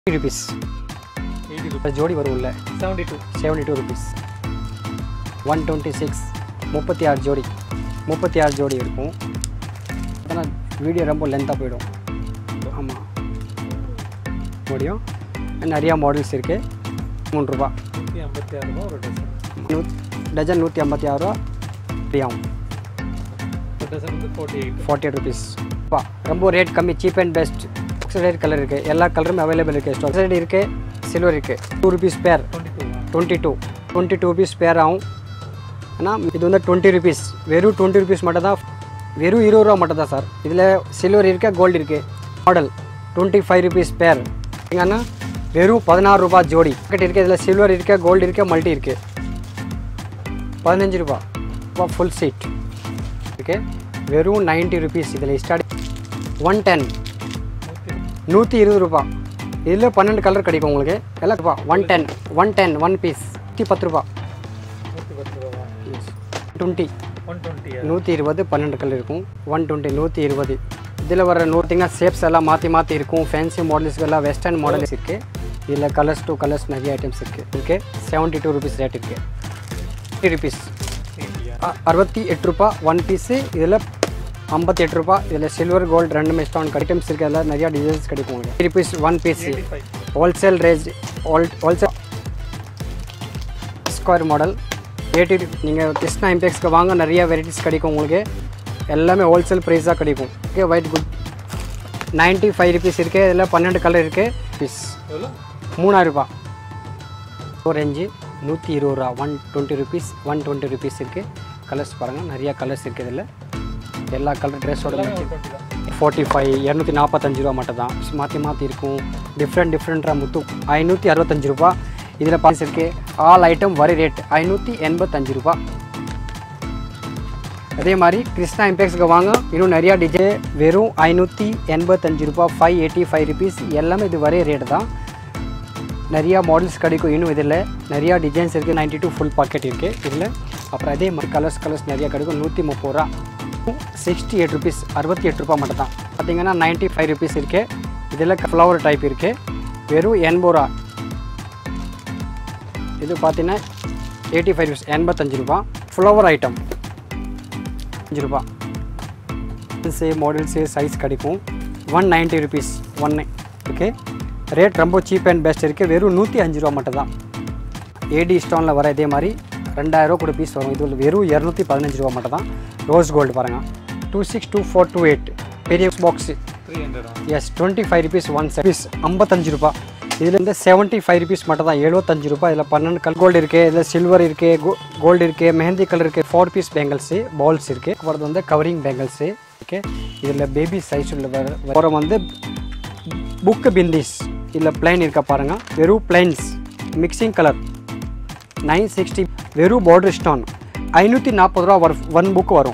rupees eighty rupees ஜோடி வரும் உள்ள seventy two seventy two rupees one twenty six முப்பத்தி ஆறு ஜோடி முப்பத்தி ஆறு ஜோடி இருக்கும் ஆனால் வீடியோ ரொம்ப லென்த்தாக போயிடும் ஆமாம் முடியும் நிறையா மாடல்ஸ் இருக்குது மூணு ரூபா நூற்றி ஐம்பத்தி ஆறு ரூபா ஒரு டசன் நூ டஜன் நூற்றி ஐம்பத்தி ஆறு ரூபா ஃப்ரீ ஆகும் ஒரு டசன் வந்து forty eight forty eight rupees வா ரொம்ப ரேட் கம்மி cheap and best oxidised colour இருக்குது எல்லா கலரும் அவைலபிள் இருக்குது ஸ்டாக் ஆக்சிடைட் இருக்குது சில்வர் இருக்குது two rupees pair twenty two twenty two twenty two rupees pair ஆகும் ஆனால் இது வந்து டுவெண்ட்டி ருபீஸ் வெறும் டுவெண்ட்டி ருபீஸ் மட்டும் தான் வெறும் இருபது ரூபா மட்டும் தான் சார் இதில் சில்வர் இருக்குது கோல்டு இருக்குது மாடல் டுவெண்ட்டி ஃபைவ் ருபீஸ் பேர் எங்கன்னா வெறும் பதினாறு ரூபாய் ஜோடி பாக்கெட் இருக்குது இதில் சில்வர் இருக்குது கோல்டு இருக்குது மல்டி இருக்குது பதினஞ்சு ரூபா ஃபுல் சீட் ஓகே வெறும் நைன்ட்டி ருபீஸ் இதில் ஸ்டார்ட் ஒன் டென் நூற்றி நூற்றி இருபது ரூபா இதில் பன்னெண்டு கலர் கிடைக்கும் உங்களுக்கு எல்லாம் ரூபா one ten one ten one piece நூற்றி பத்து ரூபா நூற்றி பத்து ரூபா டுவெண்ட்டி ஒன் டுவெண்ட்டி நூற்றி இருபது பன்னெண்டு கல் இருக்கும் ஒன் டுவெண்ட்டி நூற்றி இருபது இதில் வர நூற்றிங்கன்னா ஷேப்ஸ் எல்லாம் மாற்றி மாற்றி இருக்கும் ஃபேன்சி மாடல்ஸ் எல்லாம் வெஸ்டர்ன் மாடல்ஸ் இருக்குது இதில் கலர்ஸ் டூ கலர்ஸ் நிறைய ஐட்டம்ஸ் இருக்குது இருக்கு செவன்ட்டி டூ ருபீஸ் ரேட் இருக்குது ஃபிஃப்டி ருபீஸ் எயிட்டியா அறுபத்தி எட்டு ரூபா ஒன் பீஸு இதில் ஐம்பத்தி எட்டு ரூபா இதில் சில்வர் கோல்டு ரெண்டு ஸ்டோன் ஐட்டம்ஸ் இருக்குது அதில் நிறையா டிசைன்ஸ் கிடைக்கும் உங்களுக்கு rupees one piece eighty five wholesale range whole wholesale square model eighty நீங்கள் கிருஷ்ணா இம்பேக்ஸ்க்கு வாங்க நிறைய வெரைட்டிஸ் கிடைக்கும் உங்களுக்கு எல்லாமே ஹோல்சேல் ப்ரைஸாக கிடைக்கும் okay white good ninety five rupees இருக்குது இதில் பன்னெண்டு கலர் இருக்குது பீஸ் எவ்வளோ மூணாயிரம் ரூபாய் ஒரு ரேஞ்சு நூற்றி இருபது ரூபா one twenty rupees one twenty rupees இருக்குது கலர்ஸ் பாருங்கள் நிறையா கலர்ஸ் இருக்குது இதில் எல்லா கலர் ட்ரெஸ்ஸோட எல்லாமே ஒரு டுவெண்ட்டி தான் ஃபார்ட்டி ஃபைவ் இரநூத்தி நாற்பத்தஞ்சு ரூபா மட்டும் தான் மாற்றி மாற்றி இருக்கும் டிஃப்ரெண்ட் டிஃப்ரெண்ட்டாக முத்து ஐநூற்றி அறுபத்தஞ்சு ரூபா இதில் பாஸ் இருக்குது ஆல் ஐட்டம் வரி ரேட் ஐநூற்றி எண்பத்தஞ்சு ரூபா அதே மாதிரி கிருஷ்ணா இம்பேக்ஸ்க்கு வாங்க இன்னும் நிறையா டிஜே வெறும் ஐநூற்றி எண்பத்தஞ்சு ரூபா ஃபைவ் எயிட்டி ஃபைவ் ருபீஸ் எல்லாமே இது வரைய ரேட் தான் நிறையா மாடல்ஸ் கிடைக்கும் இன்னும் இதில் நிறையா டிசைன்ஸ் இருக்குது நைன்டி டூ ஃபுல் பாக்கெட் இருக்குது இதில் அப்புறம் அதே மாதிரி கலர்ஸ் கலர்ஸ் நிறையா கிடைக்கும் நூற்றி முப்பது ரூபா சிக்ஸ்டி எயிட் ருபீஸ் அறுபத்தி எட்டு ரூபா மட்டும் தான் பார்த்தீங்கன்னா நைன்ட்டி ஃபைவ் ருபீஸ் இருக்குது இதில் ஃப்ளவர் டைப் இருக்குது வெறும் எண்பது ரூபா இது பார்த்தீங்கன்னா எயிட்டி ஃபைவ் ருபீஸ் எண்பத்தஞ்சு ரூபா ஃப்ளவர் ஐட்டம் அஞ்சு ரூபா சே மாடல்ஸு சைஸ் கிடைக்கும் ஒன் நைன்ட்டி ருபீஸ் ஒன்று ஓகே ரேட் ரொம்ப சீப் அண்ட் பெஸ்ட் இருக்குது வெறும் நூற்றி அஞ்சு ரூபா மட்டும் தான் ஏடி ஸ்டோனில் வர இதே மாதிரி ரெண்டாயிரம் கூட பீஸ் வரும் இது வெறும் இரநூத்தி பதினஞ்சு ரூபா மட்டும் தான் ரோஸ் கோல்டு பாருங்கள் two six two four two eight பெரிய பாக்ஸு த்ரீ ஹண்ட்ரட் எஸ் twenty five rupees one piece ஐம்பத்தஞ்சு ரூபா இதுலேருந்து செவன்ட்டி ஃபைவ் ருபீஸ் மட்டும் தான் எழுபத்தஞ்சு ரூபாய் இதில் பன்னெண்டு கல் கோல்டு இருக்குது இதில் சில்வர் இருக்குது கோ கோல்டு இருக்குது மெஹந்தி கலர் இருக்குது ஃபோர் பீஸ் பேங்கிள்ஸு பால்ஸ் இருக்குது வரது வந்து கவரிங் பேங்கிள்ஸு ஓகே இதில் பேபி சைஸ் உள்ள வர அப்புறம் வந்து புக்கு பிந்திஸ் இதில் பிளைன் இருக்க பாருங்கள் வெறும் plains mixing colour nine sixty வெறும் பார்டர் ஸ்டோன் ஐநூற்றி நாற்பது ரூபா வரும் ஒன் புக் வரும்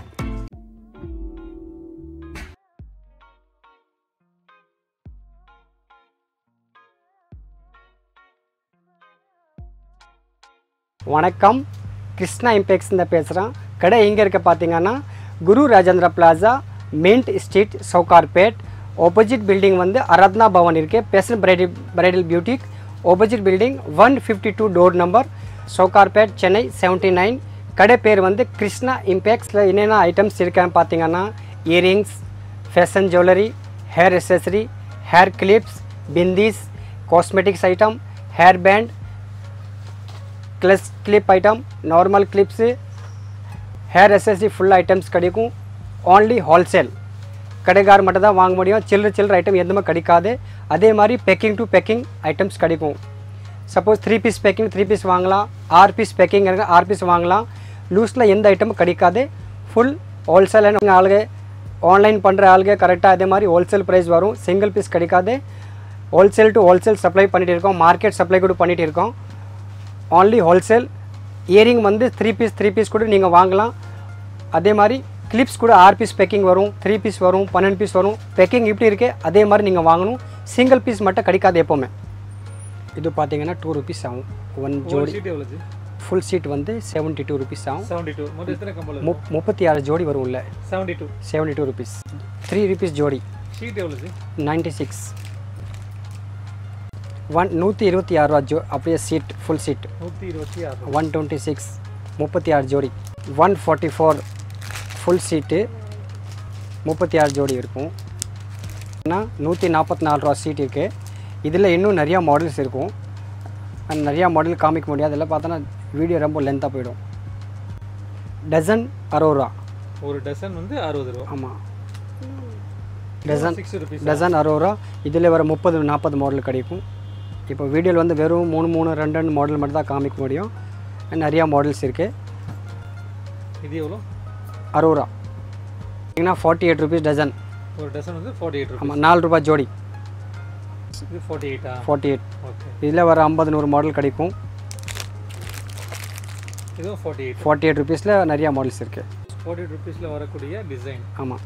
வணக்கம் கிருஷ்ணா இம்பேக்ஸ் இந்த பேசுகிறேன் கடை எங்கே இருக்க பார்த்தீங்கன்னா Guru Rajendra plaza mint street Sowcarpet opposite building வந்து அரத்னா பவன் இருக்கு passion bridal bridal boutique opposite building one fifty two door number Sowcarpet Chennai seventy nine கடை பேர் வந்து கிருஷ்ணா இம்பேக்ஸில் என்னென்ன ஐட்டம்ஸ் இருக்கேன்னு பார்த்தீங்கன்னா earrings fashion jewellery hair accessory hair clips bindis cosmetics item hair band கிளஸ் clip item normal clips hair accessory full items கிடைக்கும் ஓன்லி ஹோல்சேல் கடைக்கார் மட்டும் தான் வாங்க முடியும் சில்லற சில்லற ஐட்டம் எதுவுமே கிடைக்காது அதே மாதிரி பேக்கிங் டு பேக்கிங் ஐட்டம்ஸ் கிடைக்கும் suppose three piece packing three piece வாங்கலாம் ஆறு பீஸ் பேக்கிங் இருக்கு ஆறு பீஸ் வாங்கலாம் லூஸில் எந்த ஐட்டமும் கிடைக்காது ஃபுல் ஹோல்சேல் ஆளுங்க ஆன்லைன் பண்ணுற ஆளுங்க கரெக்டாக அதே மாதிரி ஹோல்சேல் ப்ரைஸ் வரும் சிங்கிள் பீஸ் கிடைக்காது ஹோல்சேல் டு ஹோல்சேல் சப்ளை பண்ணிட்டு இருக்கோம் மார்க்கெட் சப்ளை கூட பண்ணிட்டு இருக்கோம் ஓன்லி ஹோல்சேல் இயரிங் வந்து த்ரீ பீஸ் த்ரீ பீஸ் கூட நீங்கள் வாங்கலாம் அதே மாதிரி கிளிப்ஸ் கூட ஆறு பீஸ் பேக்கிங் வரும் த்ரீ பீஸ் வரும் பன்னெண்டு பீஸ் வரும் பேக்கிங் இப்படி இருக்கு அதே மாதிரி நீங்கள் வாங்கணும் சிங்கிள் பீஸ் மட்டும் கிடைக்காது எப்போவுமே இது பார்த்தீங்கன்னா டூ ருபீஸ் ஆகும் ஒன் ஒரு ஜோடி ஷீட் எவ்வளோ ஃபுல் சீட் வந்து செவன்ட்டி டூ ருபீஸ் ஆகும் செவன்ட்டி டூ மொத்தம் எத்தனை கம்பல் முப் முப்பத்தி ஆறு ஜோடி வரும் உள்ள seventy two seventy two rupees three rupees ஜோடி ஷீட் எவ்வளோ ஜி நைன்ட்டி சிக்ஸ் ஒன் நூற்றி இருபத்தி ஆறு ரூபா ஜோ அப்படியே சீட் ஃபுல் சீட் நூற்றி இருபத்தி ஆறு ஒன் டுவெண்ட்டி சிக்ஸ் முப்பத்தி ஆறு ஜோடி one forty four full sheet முப்பத்தி ஆறு ஜோடி இருக்கும் ஆனால் நூற்றி நாற்பத்தி நாலு ரூபா சீட் இருக்குது இதில் இன்னும் நிறையா மாடல்ஸ் இருக்கும் அந்த நிறையா மாடல் காமிக்க முடியாது அதில் பார்த்தோன்னா வீடியோ ரொம்ப லென்த்தாக போயிடும் டசன் அறுபது ரூபா ஒரு டசன் வந்து அறுபது ரூபா ஆமாம் டசன் சிக்ஸ் ருபீஸ் டசன் அறுபது ரூபா இதில் வர முப்பது நாற்பது மாடல் கிடைக்கும் இப்போ வீடியோவில் வந்து வெறும் மூணு மூணு ரெண்டு ரெண்டு மாடல் மட்டும் தான் காமிக்க முடியும் நிறையா மாடல்ஸ் இருக்குது இது எவ்வளோ அறுபது ரூபா பார்த்தீங்கன்னா ஃபார்ட்டி எயிட் ருபீஸ் டசன் ஒரு டசன் வந்து ஃபார்ட்டி எயிட் ருபீஸ் ஆமாம் நாலு ரூபாய் ஜோடி இது ஃபார்ட்டி எயிட்டா ஃபார்ட்டி எயிட் ஓகே இதில் வர ஐம்பது நூறு மாடல் கிடைக்கும் இதுவும் ஃபார்ட்டி எயிட் ஃபார்ட்டி எயிட் ருபீஸில் நிறையா மாடல்ஸ் இருக்குது ஃபார்ட்டி எயிட் ருபீஸில் வரக்கூடிய டிசைன் ஆமாம்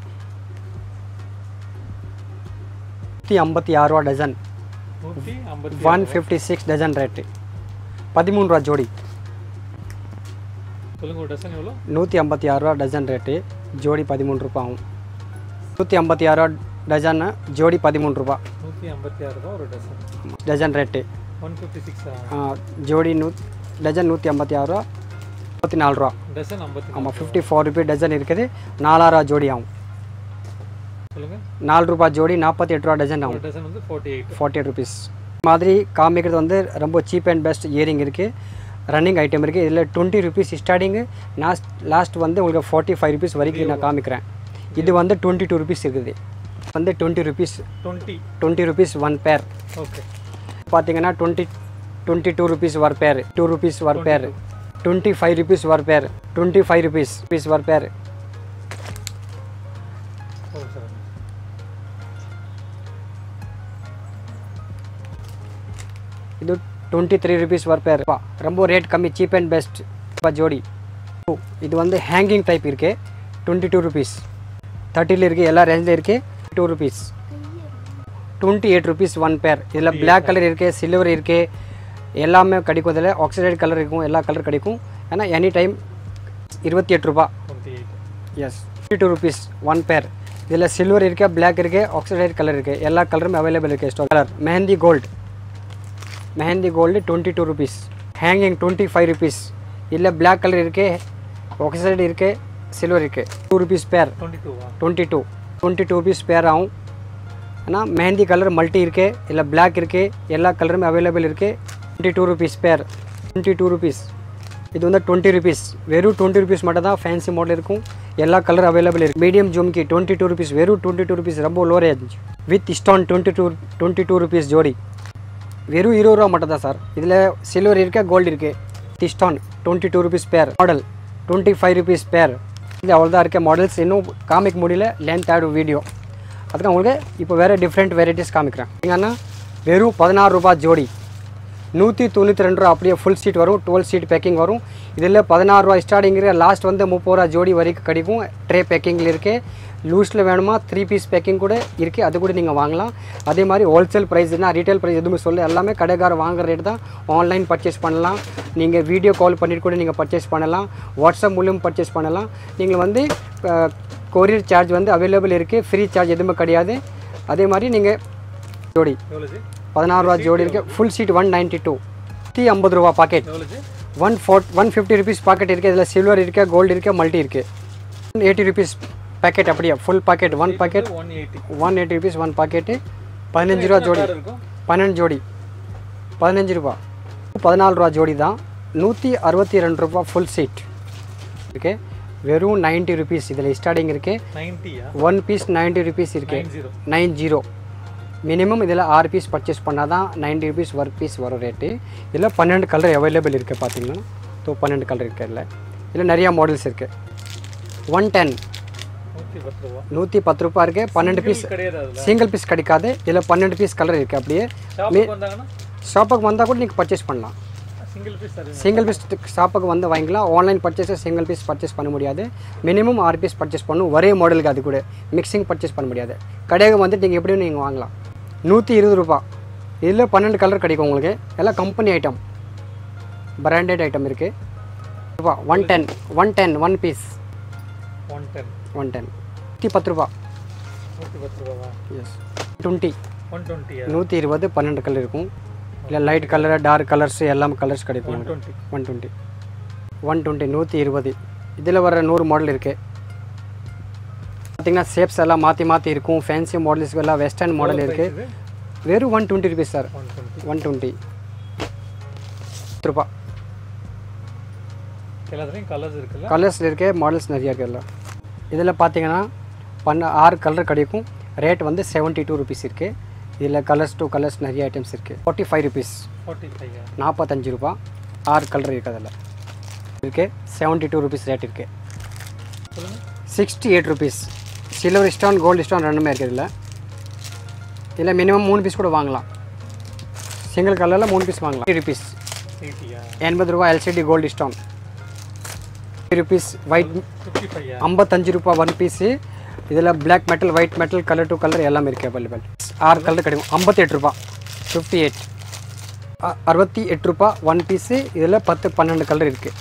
நூற்றி ஐம்பத்தி ஆறு ரூபா டசன் நூற்றி ஐம்பத்தி one fifty six dozen rate பதிமூணு ரூபா ஜோடி சொல்லுங்க ஒரு டசன் எவ்வளோ நூற்றி ஐம்பத்தி ஆறு ரூபா டசன் ரேட்டு ஜோடி பதிமூணு ரூபா ஆகும் நூற்றி ஐம்பத்தி ஆறு ரூபா டஜன் ஜோடி பதிமூணு ரூபா நூற்றி ஐம்பத்தி ஆறு ரூபா ஒரு dozen dozen rate one fifty சிக்ஸா ஜோடி நூ டஜன் நூற்றி ஐம்பத்தி ஆறு ரூபா முப்பத்தி நாலு ரூபா டசன் ஐம்பத்தி ஆமாம் ஃபிஃப்டி ஃபோர் ருபி டஜன் இருக்குது நாலாயிரம் ரூபா ஜோடி ஆகும் சொல்லுங்க நாலு ரூபா ஜோடி நாற்பத்தி எட்டு ரூபா டஜன் ஒரு ஆகும் டசன் வந்து forty eight forty eight rupees மாதிரி காமிக்கிறது வந்து ரொம்ப சீப் அண்ட் பெஸ்ட் இயரிங் இருக்குது ரன்னிங் ஐட்டம் இருக்குது இதில் டுவெண்ட்டி ருபீஸ் ஸ்டார்டிங்கு லாஸ்ட் லாஸ்ட் வந்து உங்களுக்கு ஃபார்ட்டி ஃபைவ் ருபீஸ் வரைக்கும் நான் காமிக்கிறேன் இது வந்து டுவெண்ட்டி டூ ருபீஸ் இருக்குது வந்து twenty rupees twenty twenty rupees one pair okay பார்த்தீங்கன்னா டுவெண்ட்டி டுவெண்ட்டி டூ ருபீஸ் வர் பேர் டூ ருபீஸ் வர் பேர் டுவெண்ட்டி ஃபைவ் ருபீஸ் வர் pair twenty five rupees rupees வர் பேர் ஓ சார் இது டுவெண்ட்டி த்ரீ ருபீஸ் வர் பேர் ரொம்ப ரேட் கம்மி சீப் அண்ட் பெஸ்ட் ஜோடி ஓ, இது வந்து ஹேங்கிங் டைப் இருக்கு டுவெண்ட்டி டூ ருபீஸ் தேர்ட்டியில் இருக்குது எல்லா ரேஞ்சில் இருக்குது two rupees twenty eight rupees one pair இதில் பிளாக் கலர் இருக்குது சில்வர் இருக்குது எல்லாமே கிடைக்கும் இதில் ஆக்சிடைட் கலர் இருக்கும் எல்லா கலர் கிடைக்கும் ஏன்னா எனி டைம் இருபத்தி எட்டு ரூபா டுவெண்ட்டி எயிட் எஸ் fifty two rupees one pair இதில் சில்வர் இருக்கு பிளாக் இருக்கு ஆக்சிடைட் கலர் இருக்கு எல்லா கலரும் அவைலபிள் இருக்கு stock colour mehndi gold mehndi gold twenty two rupees hanging twenty five rupees இல்லை பிளாக் கலர் இருக்கு ஆக்சிடைட் இருக்கு சில்வர் இருக்கு டூ ருபீஸ் பேர் டுவெண்ட்டி டூவா twenty two twenty two rupees pair ஆகும் ஆனால் மெஹந்தி கலர் மல்டி இருக்கு இல்லை பிளாக் இருக்கு எல்லா கலருமே அவைலபிள் இருக்கு twenty two rupees pair twenty two rupees இது வந்து டுவெண்ட்டி ருபீஸ் வெறும் டுவெண்ட்டி ருபீஸ் மட்டும் தான் ஃபேன்சி மாடல் இருக்கும் எல்லா கலர் அவைலபிள் இருக்கு medium jhumki twenty two rupees வெறும் டுவெண்ட்டி டூ ருபீஸ் ரொம்ப low range with stone twenty two twenty two rupees ஜோடி வெறும் இருபது ரூபா மட்டும் தான் சார் இதில் சில்வர் இருக்கு கோல்டு இருக்கு டிஸ்டான் twenty two rupees pair model twenty five rupees pair இது அவ்வளோதான் இருக்க மாடல்ஸ் இன்னும் காமிக்க முடியல லென்த் ஆகிடும் வீடியோ அதுக்கு உங்களுக்கு இப்போ வேறு டிஃப்ரெண்ட் வெரைட்டிஸ் காமிக்கிறேன் எங்கன்னா வெறும் பதினாறு ரூபாய் ஜோடி நூற்றி தொண்ணூற்றி ரெண்டு ரூபா அப்படியே ஃபுல் சீட் வரும் டுவெல் சீட் பேக்கிங் வரும் இதில் பதினாறு ரூபா ஸ்டார்டிங் லாஸ்ட் வந்து முப்பது ரூபா ஜோடி வரைக்கும் கிடைக்கும் ட்ரே பேக்கிங்கில் இருக்குது லூஸில் வேணுமா த்ரீ பீஸ் பேக்கிங் கூட இருக்குது அது கூட நீங்கள் வாங்கலாம் அதே மாதிரி ஹோல்சேல் ப்ரைஸ்னா ரீட்டைல் ப்ரைஸ் எதுவுமே சொல்ல எல்லாமே கடைக்கார வாங்குற ரேட் தான் ஆன்லைன் பர்ச்சேஸ் பண்ணலாம் நீங்கள் வீடியோ கால் பண்ணிட்டு கூட நீங்கள் பர்ச்சேஸ் பண்ணலாம் வாட்ஸ்அப் மூலியம் பர்ச்சேஸ் பண்ணலாம் நீங்கள் வந்து கொரியர் சார்ஜ் வந்து அவைலபிள் இருக்குது ஃப்ரீ சார்ஜ் எதுவுமே கிடையாது அதே மாதிரி நீங்கள் ஜோடி எவ்வளோ ஜி பதினாறு ரூபா ஜோடி இருக்குது full sheet one ninety two டீ ஐம்பது ரூபா பாக்கெட் எவ்வளோ ji one four one fifty rupees packet இருக்குது இதில் சில்வர் இருக்குது கோல்டு இருக்குது மல்டி இருக்குது எயிட்டி ருபீஸ் பேக்கெட் அப்படியே full packet one packet one eighty one eighty rupees one packet பதினஞ்சு ரூபா ஜோடி இருக்கும் பன்னெண்டு ஜோடி பதினஞ்சு ரூபா பதினாலு ரூபா ஜோடி தான் நூற்றி அறுபத்தி ரெண்டு ரூபா ஃபுல் சீட் ஓகே வெறும் நைன்ட்டி ருபீஸ் இதில் ஸ்டார்டிங் இருக்குது நைன்ட்டியா ஒன் பீஸ் நைன்ட்டி ருபீஸ் இருக்குது nine zero nine zero minimum இதில் ஆறு பீஸ் பர்ச்சேஸ் பண்ணால் தான் நைன்டி ருபீஸ் ஒரு பீஸ் வரும் ரேட்டு இதில் பன்னெண்டு கலர் அவைலபிள் இருக்குது பார்த்தீங்கன்னா ஸோ பன்னெண்டு கலர் இருக்குது இதில் இதில் நிறையா மாடல்ஸ் இருக்குது ஒன் டென் நூற்றி பத்து ரூபா நூற்றி பத்து ரூபா இருக்குது பன்னெண்டு பீஸ் கிடையாது அதில் சிங்கிள் பீஸ் கிடைக்காது இதில் பன்னெண்டு பீஸ் கலர் இருக்குது அப்படியே ஷாப்புக்கு வந்தாங்கன்னா ஷாப்புக்கு வந்தால் கூட நீங்கள் பர்ச்சேஸ் பண்ணலாம் சிங்கிள் பீஸ் தருவீங்க சிங்கிள் பீஸ் ஷாப்புக்கு வந்து வாங்கிக்கலாம் ஆன்லைன் பர்ச்சேஸை சிங்கிள் பீஸ் பர்ச்சேஸ் பண்ண முடியாது மினிமம் ஆறு பீஸ் பர்ச்சேஸ் பண்ணும் ஒரே மாடலுக்கு அது கூட மிக்சிங் பர்ச்சேஸ் பண்ண முடியாது கடைக்கு வந்துட்டு நீங்கள் எப்படியும் நீங்கள் வாங்கலாம் நூற்றி இருபது ரூபா இதில் பன்னெண்டு கலர் கிடைக்கும் உங்களுக்கு எல்லாம் கம்பெனி ஐட்டம் பிராண்டட் ஐட்டம் இருக்குது ரூபா one ten one ten one piece one ten one ten நூற்றி பத்து ரூபா நூற்றி பத்து ரூபாவா எஸ் டுவெண்ட்டி ஒன் டுவெண்ட்டியா நூற்றி இருபது பன்னெண்டு கலர் இருக்கும் இல்லை லைட் கலர் டார்க் கலர்ஸ் எல்லாம் கலர்ஸ் கிடைக்கும் ஒன் உங்களுக்கு twenty one twenty one twenty நூற்றி இருபது இதில் வர நூறு மாடல் இருக்குது பார்த்தீங்கன்னா ஷேப்ஸ் எல்லாம் மாற்றி மாற்றி இருக்கும் ஃபேன்சி மாடல்ஸ் எல்லாம் வெஸ்டர்ன் மாடல் இருக்குது வெறும் one twenty rupees sir one twenty one twenty ரூபா எல்லாத்துலேயும் கலர்ஸ் இருக்குல்ல கலர்ஸில் இருக்க மாடல்ஸ் நிறையா இருக்குல்ல இதில் பார்த்தீங்கன்னா பண்ண ஆறு கலர் கிடைக்கும் ரேட் வந்து செவன்ட்டி டூ ருபீஸ் இருக்குது இதில் கலர்ஸ் டூ கலர்ஸ் நிறைய ஐட்டம்ஸ் இருக்குது forty five rupees forty five நாற்பத்தஞ்சு ரூபா ஆறு கலர் இருக்குது அதில் இருக்கு செவன்ட்டி டூ ருபீஸ் ரேட் இருக்குது சொல்லுங்கள் sixty eight rupees silver stone gold stone ரெண்டுமே இருக்குது இதில் இதில் மினிமம் மூணு பீஸ் கூட வாங்கலாம் சிங்கிள் கலரில் மூணு பீஸ் வாங்கலாம் ருபீஸ் எயிட்டியா எண்பது ரூபா LCD gold stone rupees white fifty five ஐம்பத்தஞ்சு ரூபா ஒன் பீஸு இதில் black metal white metal colour to colour எல்லாமே இருக்குது அவைலபிள் ஆறு கலர் கிடைக்கும் ஐம்பத்தெட்டு ரூபா ஃபிஃப்டி எயிட் அறுபத்தி எட்டு ரூபா ஒன் பீஸு இதில் பத்து பன்னெண்டு கலர் இருக்குது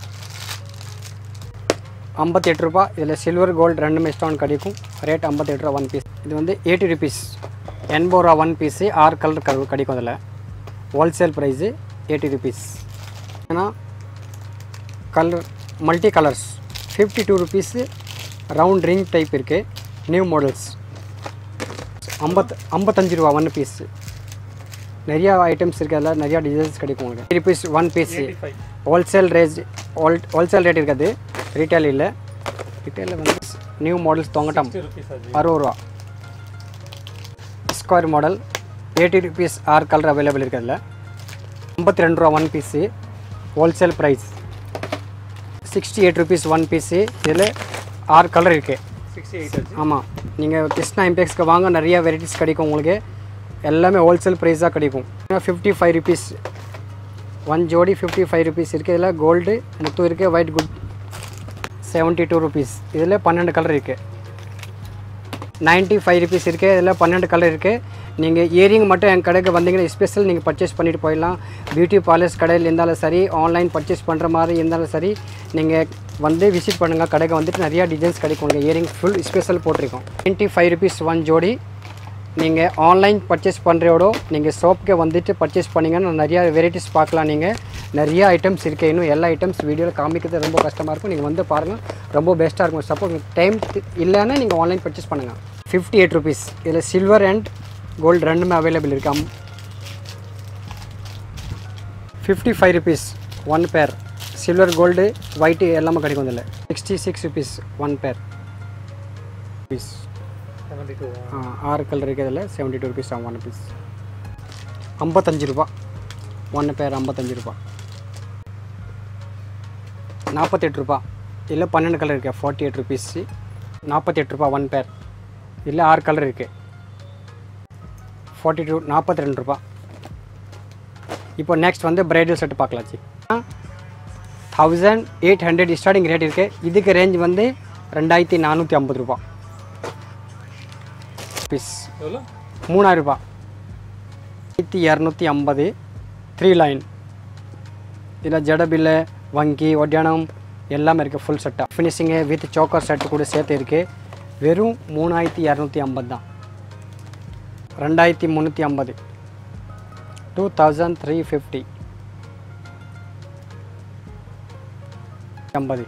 ஐம்பத்தெட்டு ரூபா இதில் சில்வர் கோல்டு ரெண்டுமே ஸ்டோன் கிடைக்கும் ரேட் ஐம்பத்தெட்டு ரூபா ஒன் பீஸ் இது வந்து எயிட்டி ருபீஸ் எண்பது ரூபா ஒன் பீஸு ஆறு கலர் க கிடைக்கும் அதில் ஹோல்சேல் ப்ரைஸு எயிட்டி ருபீஸ் ஏன்னா colour multi colours fifty two rupees round ring type இருக்குது நியூ மாடல்ஸ் ஐம்பத் ஐம்பத்தஞ்சு ரூபா ஒன் பீஸு நிறையா ஐட்டம்ஸ் இருக்குது அதில் நிறையா டிசைன்ஸ் கிடைக்கும் உங்களுக்கு rupees one piece eighty five wholesale rate whole wholesale rate இருக்காது ரீட்டைல் இல்லை ரீட்டைலில் வந்து நியூ மாடல்ஸ் தொங்கட்டம் சிக்ஸ்டி ருபீஸ் அது அறுபது ரூபா ஸ்கொயர் மாடல் எயிட்டி ருபீஸ் ஆறு கலர் அவைலபிள் இருக்குது அதில் ஐம்பத்தி ரெண்டு ரூபா one piece wholesale price sixty eight rupees one piece இதில் ஆறு கலர் இருக்குது சிக்ஸ்டி எயிட் ஆச்சு ஆமாம் நீங்கள் கிருஷ்ணா இம்பெக்ஸ்க்கு வாங்க நிறைய வெரைட்டிஸ் கிடைக்கும் உங்களுக்கு எல்லாமே ஹோல்சேல் ப்ரைஸாக கிடைக்கும் ஃபிஃப்டி ஃபைவ் ருபீஸ் ஒன் ஜோடி ஃபிஃப்டி ஃபைவ் ருபீஸ் இருக்குது இதில் கோல்டு முத்து இருக்குது white good seventy two rupees இதில் பன்னெண்டு கலர் இருக்குது நைன்ட்டி ஃபைவ் ருபீஸ் இருக்குது இதில் பன்னெண்டு கலர் இருக்குது நீங்கள் இயரிங் மட்டும் என் கடைக்கு வந்தீங்கன்னா ஸ்பெஷல் நீங்கள் பர்ச்சேஸ் பண்ணிட்டு போயிடலாம் பியூட்டி பார்லர்ஸ் கடையில் இருந்தாலும் சரி ஆன்லைன் பர்ச்சேஸ் பண்ணுற மாதிரி இருந்தாலும் சரி நீங்கள் வந்து விசிட் பண்ணுங்கள் கடைக்கு வந்துட்டு நிறையா டிசைன்ஸ் கிடைக்கும் உங்களுக்கு இயரிங் ஃபுல் ஸ்பெஷல் போட்டிருக்கோம் டுவெண்ட்டி ஃபைவ் ருபீஸ் ஒன் ஜோடி நீங்கள் ஆன்லைன் பர்ச்சேஸ் பண்ணுறோட நீங்கள் ஷாப்புக்கு வந்துட்டு பர்ச்சேஸ் பண்ணிங்கன்னா நிறையா வெரைட்டிஸ் பார்க்கலாம் நீங்கள் நிறைய ஐட்டம்ஸ் இருக்குது இன்னும் எல்லா ஐட்டம்ஸ் வீடியோவில் காமிக்கிறது ரொம்ப கஷ்டமாக இருக்கும் நீங்கள் வந்து பாருங்கள் ரொம்ப பெஸ்ட்டாக இருக்கும் சப்போஸ் டைம் இல்லைன்னா நீங்கள் ஆன்லைன் பர்ச்சேஸ் பண்ணுங்கள் ஃபிஃப்டி எயிட் ருபீஸ் இதில் சில்வர் அண்ட் கோல்டு ரெண்டுமே அவைலபிள் இருக்கு um fifty five rupees one pair silver gold white எல்லாமே கிடைக்கும் இதில் sixty six rupees one pair piece seventy two ஆறு கலர் இருக்குது இதில் seventy two rupees one piece ஐம்பத்தஞ்சு ரூபா ஒன்று பேர் ஐம்பத்தஞ்சு ரூபா நாற்பத்தெட்டு ரூபா இல்லை பன்னெண்டு கலர் இருக்குது ஃபார்ட்டி எயிட் ருபீஸு நாற்பத்தெட்டு ரூபா ஒன் பேர் இல்லை ஆறு கலர் இருக்குது ஃபார்ட்டி டூ நாற்பத்தி ரெண்டு ரூபா இப்போ நெக்ஸ்ட் வந்து பிரைடல் செட் பார்க்கலாச்சு thousand eight hundred starting rate இருக்குது இதுக்கு ரேஞ்ச் வந்து ரெண்டாயிரத்தி நானூற்றி ஐம்பது ரூபா பீஸ் எவ்வளோ மூணாயிரம் ரூபாய் ஆயிரத்தி இரநூத்தி ஐம்பது த்ரீ லைன் இதில் ஜடபில்லு வங்கி ஒட்டியானம் எல்லாமே இருக்குது ஃபுல் செட்டாக ஃபினிஷிங்கு வித் சோக்கர் செட்டு கூட சேர்த்து இருக்குது வெறும் மூணாயிரத்தி இரநூத்தி ஐம்பது தான் ரெண்டாயிரத்தி முந்நூற்றி ஐம்பது டூ தௌசண்ட் த்ரீ ஃபிஃப்டி ஐம்பது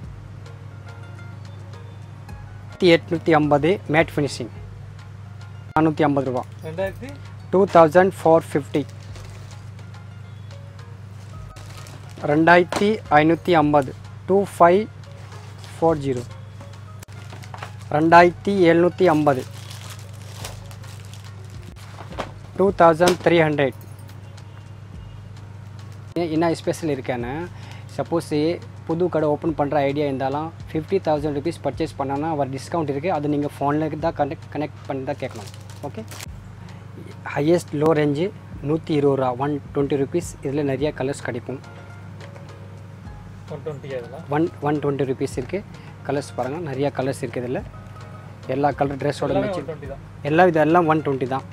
எட்நூற்றி ஐம்பது மேட் ஃபினிஷிங் நானூற்றி ஐம்பது ரூபா ரெண்டாயிரத்தி டூ தௌசண்ட் ஃபோர் ஃபிஃப்டி ரெண்டாயிரத்தி ஐநூற்றி ஐம்பது டூ ஃபைவ் ஃபோர் ஜீரோ ரெண்டாயிரத்தி எழுநூற்றி ஐம்பது டூ தௌசண்ட் த்ரீ ஹண்ட்ரட் என்ன ஸ்பெஷல் இருக்கேன்னா சப்போஸ் புது கடை ஓப்பன் பண்ணுற ஐடியா இருந்தாலும் ஃபிஃப்டி தௌசண்ட் ருபீஸ் பர்ச்சேஸ் பண்ணோன்னா ஒரு டிஸ்கவுண்ட் இருக்குது அது நீங்கள் ஃபோனில் தான் கனெக்ட் கனெக்ட் பண்ணி தான் கேட்கணும் ஓகே ஹையஸ்ட் லோ ரேஞ்சு நூற்றி இருபது ரூபா ஒன் டுவெண்ட்டி ருபீஸ் இதில் நிறைய கலர்ஸ் கிடைக்கும் ஒன் டுவெண்ட்டி அதெல்லாம் ஒன் ஒன் டுவெண்ட்டி ருபீஸ் இருக்குது கலர்ஸ் பாருங்கள் நிறையா கலர்ஸ் இருக்குது இதில் எல்லா கலர் ட்ரெஸ்ஸோட எல்லாமே மேட்ச் ஒன் டுவெண்ட்டி தான் எல்லாம் இதெல்லாம் ஒன் டுவெண்ட்டி தான்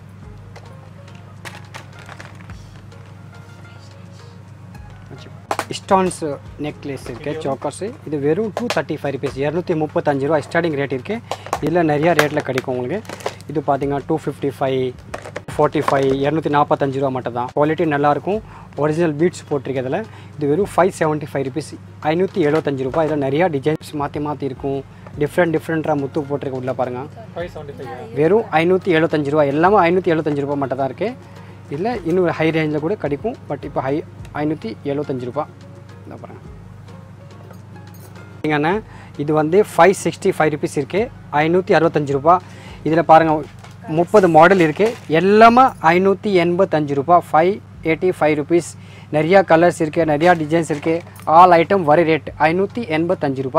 ஸ்டோன்ஸ் நெக்லஸ் இருக்குது சோக்கர்ஸு இது வெறும் டூ தேர்ட்டி ஃபைவ் ருபீஸ் இரநூத்தி முப்பத்தஞ்சு ரூபா ஸ்டார்டிங் ரேட் இருக்குது இதில் நிறையா ரேட்டில் கிடைக்கும் உங்களுக்கு இது பார்த்தீங்கன்னா two fifty five forty five இரநூத்தி நாற்பத்தஞ்சு ரூபா மட்டும் தான் குவாலிட்டி நல்லாயிருக்கும் ஒரிஜினல் பீட்ஸ் போட்டிருக்கிறதுல இது வெறும் ஃபைவ் செவன்ட்டி ஃபைவ் ருபீஸ் ஐநூற்றி எழுபத்தஞ்சு ரூபாய் இதில் நிறையா டிசைன்ஸ் மாற்றி மாற்றி இருக்கும் டிஃப்ரெண்ட் டிஃப்ரெண்ட்டாக முத்து போட்டிருக்க உள்ள பாருங்கள் ஃபைவ் செவன்ட்டி ஃபைவ் வெறும் ஐநூற்றி எழுபத்தஞ்சு ரூபா எல்லாமே ஐநூற்றி எழுபத்தஞ்சு ரூபா மட்டும் தான் இருக்குது இல்லை இன்னும் ஹை ரேஞ்சில் கூட கிடைக்கும் பட் இப்போ ஹை ஐநூற்றி எழுபத்தஞ்சு ரூபா இந்த பாருங்க சரிங்கண்ணா இது வந்து ஃபைவ் சிக்ஸ்டி ஃபைவ் ருபீஸ் இருக்குது ஐநூற்றி அறுபத்தஞ்சு ரூபா இதில் பாருங்கள் முப்பது மாடல் இருக்குது எல்லாமே ஐநூற்றி எண்பத்தஞ்சு ரூபா ஃபைவ் எயிட்டி ஃபைவ் ருபீஸ் நிறையா கலர்ஸ் இருக்குது நிறையா டிசைன்ஸ் இருக்குது ஆல் ஐட்டம் வரி ரேட் ஐநூற்றி எண்பத்தஞ்சு ரூபா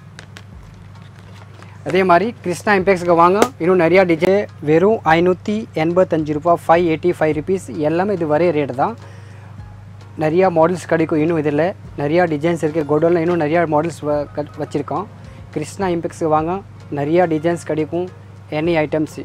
அதே மாதிரி கிருஷ்ணா இம்பேக்ஸுக்கு வாங்க இன்னும் நிறையா டிஜே வெறும் ஐநூற்றி எண்பத்தஞ்சு ரூபா ஃபைவ் எயிட்டி ஃபைவ் ருபீஸ் எல்லாமே இது வரைய ரேட்டு தான் நிறையா மாடல்ஸ் கிடைக்கும் இன்னும் இதில் நிறையா டிசைன்ஸ் இருக்குது கோடோனில் இன்னும் நிறையா மாடல்ஸ் வச்சுருக்கோம் கிருஷ்ணா இம்பெக்ஸுக்கு வாங்க நிறையா டிசைன்ஸ் கிடைக்கும் எனி ஐட்டம்ஸ்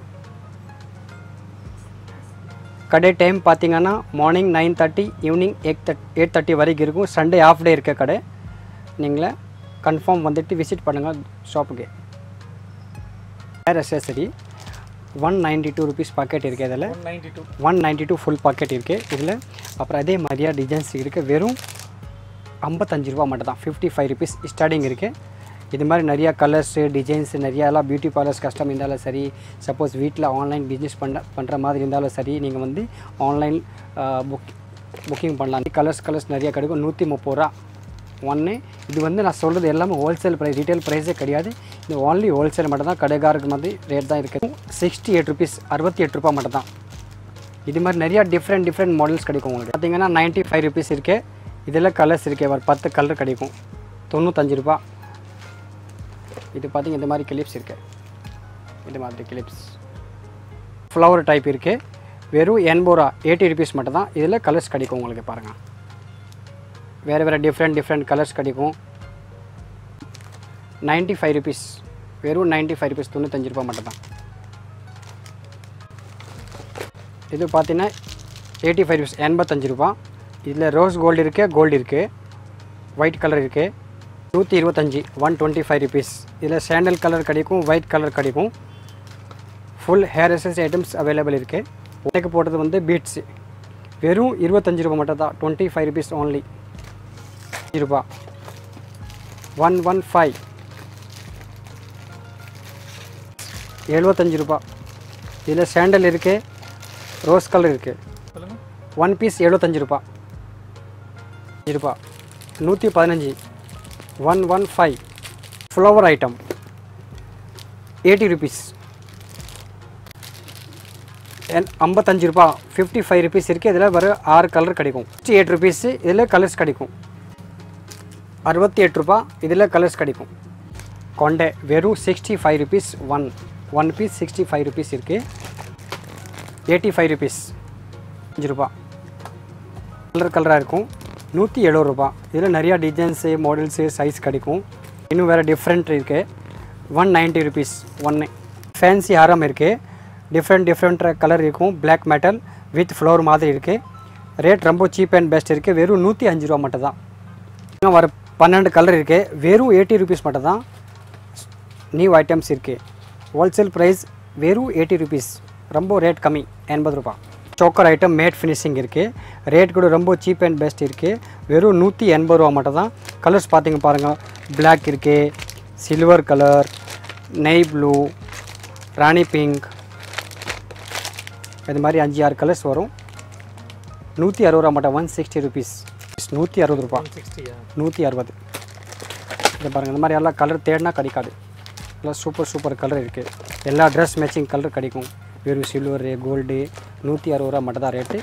கடை டைம் பார்த்தீங்கன்னா morning nine thirty evening eight that eight thirty வரைக்கும் இருக்கும் சண்டே ஆஃப் டே இருக்க கடை நீங்களே கன்ஃபார்ம் வந்துட்டு விசிட் பண்ணுங்கள் ஷாப்புக்கு hair accessory one ninety two rupees packet இருக்குது இதில் one ninety two one ninety two full packet இருக்குது இதில் அப்புறம் அதே மாதிரியா டிசைன்ஸ் இருக்குது வெறும் ஐம்பத்தஞ்சு ரூபா மட்டும் தான் ஃபிஃப்டி ஃபைவ் ருபீஸ் ஸ்டார்டிங் இருக்குது இது மாதிரி நிறையா கலர்ஸு டிசைன்ஸ் நிறையா எல்லாம் பியூட்டி பார்லர்ஸ் கஷ்டம் இருந்தாலும் சரி சப்போஸ் வீட்டில் ஆன்லைன் பிஸ்னஸ் பண்ண பண்ணுற மாதிரி இருந்தாலும் சரி நீங்கள் வந்து ஆன்லைன் புக் புக்கிங் பண்ணலாம் கலர்ஸ் கலர்ஸ் நிறையா கிடைக்கும் நூற்றி முப்பது ரூபா ஒன்று இது வந்து நான் சொல்கிறது எல்லாமே ஹோல்சேல் ப்ரைஸ் ரீட்டைல் ப்ரைஸே கிடையாது இது ஓன்லி ஹோல்சேல் மட்டும் தான் கடைக்காரருக்கு மாதிரி ரேட் தான் இருக்குது சிக்ஸ்டி எயிட் ருபீஸ் அறுபத்தி எட்டு ரூபா மட்டும் தான் இது மாதிரி நிறையா டிஃப்ரெண்ட் டிஃப்ரெண்ட் மாடல்ஸ் கிடைக்கும் உங்களுக்கு பார்த்தீங்கன்னா நைன்ட்டி ஃபைவ் ருபீஸ் இருக்குது இதில் கலர்ஸ் இருக்குது ஒரு பத்து கலர் கிடைக்கும் தொண்ணூத்தஞ்சு ரூபா இது பார்த்தீங்க இந்த மாதிரி கிளிப்ஸ் இருக்குது இது மாதிரி கிளிப்ஸ் ஃப்ளவர் டைப் இருக்குது வெறும் எண்பது ரூபா எயிட்டி ருபீஸ் மட்டும் தான் இதில் கலர்ஸ் கிடைக்கும் உங்களுக்கு பாருங்கள் வேறு வேறு டிஃப்ரெண்ட் டிஃப்ரெண்ட் கலர்ஸ் கிடைக்கும் நைன்ட்டி ஃபைவ் ருபீஸ் வெறும் நைன்ட்டி ஃபைவ் ருபீஸ் தொண்ணூத்தஞ்சு ரூபா மட்டும் தான் இது பார்த்தீங்கன்னா எயிட்டி ஃபைவ் ருபீஸ் எண்பத்தஞ்சு ரூபா இதில் ரோஸ் கோல்டு இருக்குது கோல்டு இருக்குது ஒயிட் கலர் இருக்குது நூற்றி இருபத்தஞ்சி ஒன் டுவெண்ட்டி ஃபைவ் ருபீஸ் இதில் சாண்டல் கலர் கிடைக்கும் ஒயிட் கலர் கிடைக்கும் full hair essence items available இருக்குது உனக்கு போட்டது வந்து பீட்ஸு வெறும் இருபத்தஞ்சி ரூபா மட்டும் தான் டுவெண்ட்டி ஃபைவ் ருபீஸ் ஓன்லி ரூபா ஒன் ஒன் ஃபைவ் எழுபத்தஞ்சு ரூபா இதில் சாண்டல் இருக்குது ரோஸ் கலர் இருக்குது சொல்லுங்கள் ஒன் பீஸ் எழுபத்தஞ்சு ரூபா ரூபா நூற்றி பதினஞ்சு one one five flower item eighty rupees ஐம்பத்தஞ்சு ரூபா ஃபிஃப்டி ஃபைவ் ருபீஸ் இருக்குது இதில் வர ஆறு கலர் கிடைக்கும் சிக்ஸ்டி எயிட் ருபீஸு இதில் கலர்ஸ் கிடைக்கும் அறுபத்தி எட்டு ரூபா இதில் கலர்ஸ் கிடைக்கும் கொண்டை வெறும் sixty five rupees one one piece sixty five rupees இருக்குது எயிட்டி ஃபைவ் ருபீஸ் அஞ்சு ரூபா கலர் கலராக இருக்கும் நூற்றி எழுபது ரூபா இதில் நிறையா டிசைன்ஸு மாடல்ஸு சைஸ் கிடைக்கும் இன்னும் வேறு டிஃப்ரெண்ட் இருக்குது ஒன் நைன்ட்டி ருபீஸ் ஒன்று ஃபேன்சி ஆரம் இருக்குது டிஃப்ரெண்ட் டிஃப்ரெண்ட் கலர் இருக்கும் Black metal வித் ஃப்ளவர் மாதிரி இருக்குது ரேட் ரொம்ப சீப் அண்ட் பெஸ்ட் இருக்குது வெறும் நூற்றி அஞ்சு ரூபா மட்டும் தான் இன்னும் வர பன்னெண்டு கலர் இருக்குது வெறும் எயிட்டி ருபீஸ் மட்டும் தான் நியூ ஐட்டம்ஸ் இருக்குது ஹோல்சேல் ப்ரைஸ் வெறும் எயிட்டி ருபீஸ் ரொம்ப ரேட் கம்மி எண்பது ரூபா சோக்கர் ஐட்டம் மேட் ஃபினிஷிங் இருக்குது ரேட் கூட ரொம்ப சீப் அண்ட் பெஸ்ட் இருக்குது வெறும் நூற்றி எண்பது ரூபா மட்டும் தான் கலர்ஸ் பார்த்தீங்க பாருங்கள் Black இருக்குது சில்வர் கலர் நெய் ப்ளூ ராணி பிங்க் இது மாதிரி அஞ்சு ஆறு கலர்ஸ் வரும் நூற்றி அறுபது ரூபா மட்டும் ஒன் சிக்ஸ்டி ருபீஸ் நூற்றி அறுபது ரூபா ஒன் சிக்ஸ்டியா நூற்றி அறுபது இது பாருங்கள் இந்த மாதிரி எல்லாம் கலர் தேடினா கிடைக்காது எல்லாம் சூப்பர் சூப்பர் கலர் இருக்குது எல்லா ட்ரெஸ் மேட்சிங் கலர் கிடைக்கும் வெறும் சில்வரு கோல்டு நூற்றி அறுபது ரூபா மட்டும் தான் ரேட்டு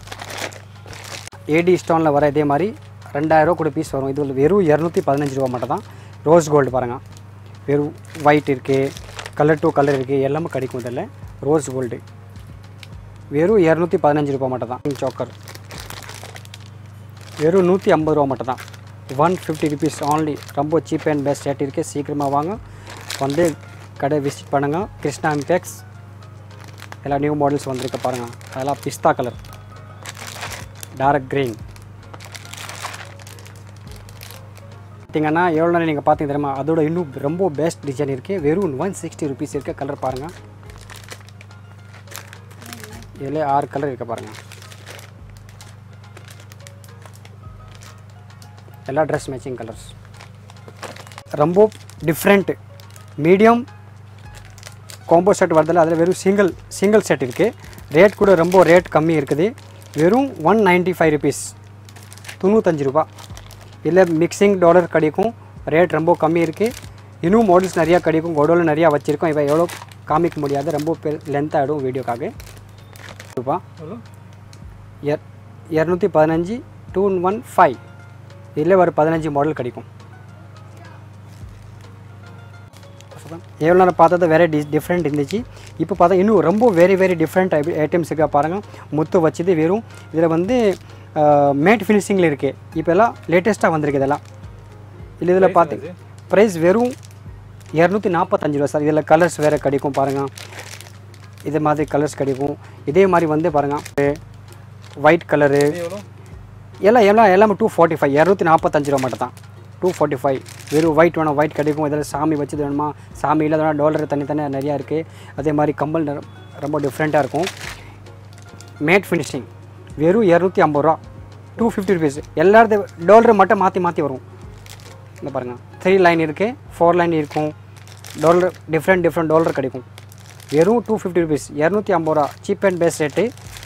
ஏடி ஸ்டோனில் வர இதே மாதிரி ரெண்டாயிரரூவா கூட பீஸ் வரும் இது வெறும் இரநூத்தி பதினஞ்சு ரூபா மட்டும் தான் ரோஸ் கோல்டு பாருங்கள் வெறும் ஒயிட் இருக்குது கலர் டூ கலர் இருக்குது எல்லாமே கிடைக்கும் இதில் ரோஸ் கோல்டு வெறும் இரநூத்தி பதினஞ்சு ரூபா மட்டும் தான் சோக்கர் வெறும் நூற்றி ஐம்பது ரூபா மட்டும் தான் ஒன் ஃபிஃப்டி ருபீஸ் ஆன்லி ரொம்ப சீப் அண்ட் பெஸ்ட் ரேட் இருக்குது சீக்கிரமாக வாங்க வந்து கடை விசிட் பண்ணுங்கள் கிருஷ்ணா இம்பேக்ஸ் எல்லா நியூ மாடல்ஸ் வந்திருக்கு பாருங்கள் அதெல்லாம் பிஸ்தா கலர் டார்க் க்ரீன் பார்த்தீங்கன்னா எவ்வளோ நேரம் நீங்கள் பார்த்தீங்க தெரியுமா அதோட இன்னும் ரொம்ப பெஸ்ட் டிசைன் இருக்குது வெறும் ஒன் சிக்ஸ்டி ருபீஸ் இருக்க கலர் பாருங்கள் இதில் ஆறு கலர் இருக்க பாருங்கள் எல்லா ட்ரெஸ் மேட்சிங் கலர்ஸ் ரொம்ப டிஃப்ரெண்ட் மீடியம் காம்போ செட் வரதில்ல அதில் வெறும் சிங்கிள் சிங்கிள் செட் இருக்குது ரேட் கூட ரொம்ப ரேட் கம்மி இருக்குது வெறும் ஒன் நைன்ட்டி ஃபைவ் ருபீஸ் தொண்ணூத்தஞ்சு ரூபா இதில் மிக்சிங் டாலர் கிடைக்கும் ரேட் ரொம்ப கம்மி இருக்குது இன்னும் மாடல்ஸ் நிறையா கிடைக்கும் கொடோவில் நிறையா வச்சுருக்கோம் இப்போ எவ்வளோ காமிக்க முடியாது ரொம்ப லென்த் ஆகிடும் வீடியோக்காக ரூபா எவ்வளோ எர் இரநூத்தி பதினஞ்சு டூ ஒன் ஃபைவ் இதில் ஒரு பதினஞ்சு மாடல் கிடைக்கும் எவ்வளோ நேரம் பார்த்தது வேறு டி டிஃப்ரெண்ட் இருந்துச்சு இப்போ பார்த்தா இன்னும் ரொம்ப வெரி வெரி டிஃப்ரெண்ட் ஐட்டம்ஸ் இருக்கா பாருங்கள் முத்து வச்சது வெறும் இதில் வந்து மேட் ஃபினிஷிங்கில் இருக்குது இப்போ எல்லாம் லேட்டஸ்ட்டாக வந்திருக்கு இதெல்லாம் இல்லை இதில் பார்த்து ப்ரைஸ் வெறும் இரநூத்தி நாற்பத்தஞ்சு ரூபா சார் இதில் கலர்ஸ் வேறு கிடைக்கும் பாருங்கள் இது மாதிரி கலர்ஸ் கிடைக்கும் இதே மாதிரி வந்து பாருங்கள் ஒயிட் கலரு இது எவ்வளோ எல்லாம் எல்லாம் எல்லாமே டூ ஃபார்ட்டி ஃபைவ் இரநூத்தி நாற்பத்தஞ்சு ரூபா மட்டும் தான் டூ ஃபார்ட்டி ஃபைவ் வெறும் ஒயிட் வேணும் ஒயிட் கிடைக்கும் இதில் சாமி வச்சது வேணுமா சாமி இல்லாத டாலர் தனித்தனியாக நிறையா இருக்குது அதே மாதிரி கம்பல் நிற- ரொம்ப டிஃப்ரெண்ட்டாக இருக்கும் மேட் ஃபினிஷிங் வெறும் இரநூத்தி ஐம்பது ரூபா டூ ஃபிஃப்டி ருபீஸ் எல்லாரது டாலர் மட்டும் மாற்றி மாற்றி வரும் இந்த பாருங்கள் த்ரீ லைன் இருக்குது ஃபோர் லைன் இருக்கும் டாலர் டிஃப்ரெண்ட் டிஃப்ரெண்ட் டாலர் கிடைக்கும் வெறும் டூ ஃபிஃப்டி ருபீஸ் இரநூத்தி ஐம்பது ரூபா சீப் அண்ட் பெஸ்ட் ரேட்டு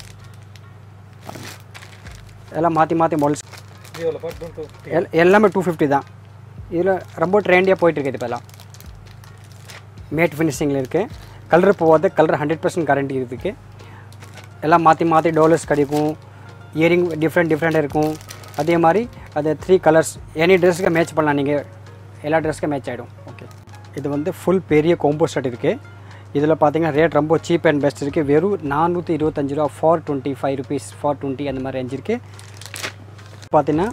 எல்லாம் மாற்றி மாற்றி மாடல்ஸ் இது எவ்வளோப்பா டூ டூ எல் எல்லாமே டூ ஃபிஃப்டி தான் இதில் ரொம்ப ட்ரெண்டியாக போயிட்டுருக்கு இப்போல்லாம் மேட் ஃபினிஷிங்கில் இருக்குது கலர் போகாத கலர் ஹண்ட்ரட் பர்சன்ட் கேரண்டி இருக்குது எல்லாம் மாற்றி மாற்றி டோலர்ஸ் கிடைக்கும் இயரிங் டிஃப்ரெண்ட் டிஃப்ரெண்ட்டாக இருக்கும் அதே மாதிரி அது த்ரீ கலர்ஸ் எனி ட்ரெஸ்ஸுக்கு மேட்ச் பண்ணலாம் நீங்கள் எல்லா ட்ரெஸ்க்கும் மேட்ச் ஆகிடும் ஓகே இது வந்து ஃபுல் பெரிய கோம்போ செட் இருக்குது இதில் பார்த்தீங்கன்னா ரேட் ரொம்ப சீப் அண்ட் பெஸ்ட் இருக்குது வெறும் நானூற்றி இருபத்தஞ்சு ரூபா four twenty five rupees four twenty அந்த மாதிரி ரேஞ்ச் இருக்குது பார்த்தீங்கன்னா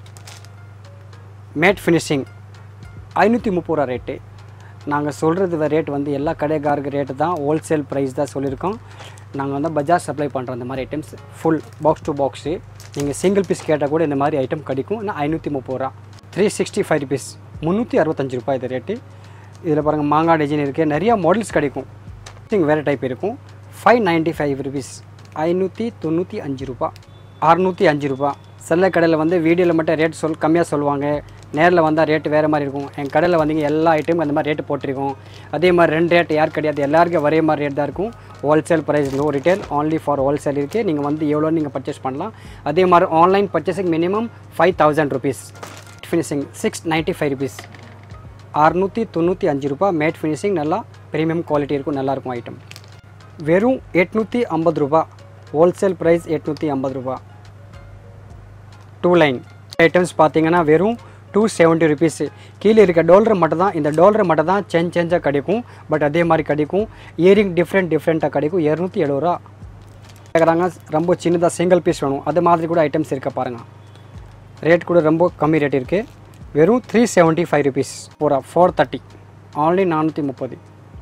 மேட் ஃபினிஷிங் ஐநூற்றி முப்பது ரூபா ரேட்டு நாங்கள் சொல்கிறது ரேட் வந்து எல்லா கடைக்காரருக்கு ரேட்டு தான் ஹோல்சேல் ப்ரைஸ் தான் சொல்லியிருக்கோம் நாங்கள் வந்து பஜாஜ் சப்ளை பண்ணுறோம் இந்த மாதிரி items full box to box நீங்கள் சிங்கிள் பீஸ் கேட்டால் கூட இந்த மாதிரி ஐட்டம் கிடைக்கும் ஆனால் ஐநூற்றி முப்பது ரூபா த்ரீ சிக்ஸ்டி ஃபைவ் ருபீஸ் முந்நூற்றி அறுபத்தஞ்சு ரூபாய் இது ரேட்டு இதில் பாருங்கள் மாங்காய் டிசைன் இருக்குது நிறையா மாடல்ஸ் கிடைக்கும் ஸ்டிங் வேறு டைப் இருக்கும் ஃபைவ் நைன்ட்டி ஃபைவ் ருபீஸ் ஐநூற்றி தொண்ணூற்றி அஞ்சு ரூபா அறநூற்றி அஞ்சு ரூபா சில கடையில் வந்து வீடியோவில் மட்டும் ரேட் சொல் கம்மியாக சொல்லுவாங்க நேரில் வந்தால் ரேட்டு வேறு மாதிரி இருக்கும் என் கடையில் வந்தீங்க எல்லா ஐட்டமும் அந்த மாதிரி ரேட்டு போட்டிருக்கோம் அதே மாதிரி ரெண்டு ரேட் யார் கிடையாது எல்லாருக்கும் ஒரே மாதிரி ரேட் தான் இருக்கும் wholesale price no retail only for wholesale இருக்குது நீங்கள் வந்து எவ்வளோ நீங்கள் பர்ச்சேஸ் பண்ணலாம் அதே மாதிரி online purchasing minimum five thousand rupees finishing six ninety five rupees அறுநூற்றி தொண்ணூற்றி அஞ்சு ரூபாய் மேட் ஃபினிஷிங் நல்லா ப்ரீமியம் குவாலிட்டி இருக்கும் நல்லாயிருக்கும் ஐட்டம் வெறும் எட்நூற்றி ஐம்பது ரூபா ஹோல்சேல் ப்ரைஸ் எட்நூற்றி ஐம்பது ரூபா டூ லைன் ஐட்டம்ஸ் பார்த்தீங்கன்னா வெறும் டூ செவன்ட்டி ருபீஸு கீழே இருக்க டாலர் மட்டும் தான் இந்த டாலர் மட்டும் தான் சேஞ்ச் சேஞ்சாக கிடைக்கும் பட் அதே மாதிரி கிடைக்கும் இயரிங் டிஃப்ரெண்ட் டிஃப்ரெண்ட்டாக கிடைக்கும் இரநூத்தி எழுபது ரூபா கேட்குறாங்க ரொம்ப சின்னதாக சிங்கிள் பீஸ் வேணும் அது மாதிரி கூட ஐட்டம்ஸ் இருக்க பாருங்கள் ரேட் கூட ரொம்ப கம்மி ரேட் இருக்குது வெறும் த்ரீ செவன்ட்டி ஃபைவ் ருபீஸ் பூரா ஃபோர் தேர்ட்டி ஆன்லி நானூற்றி முப்பது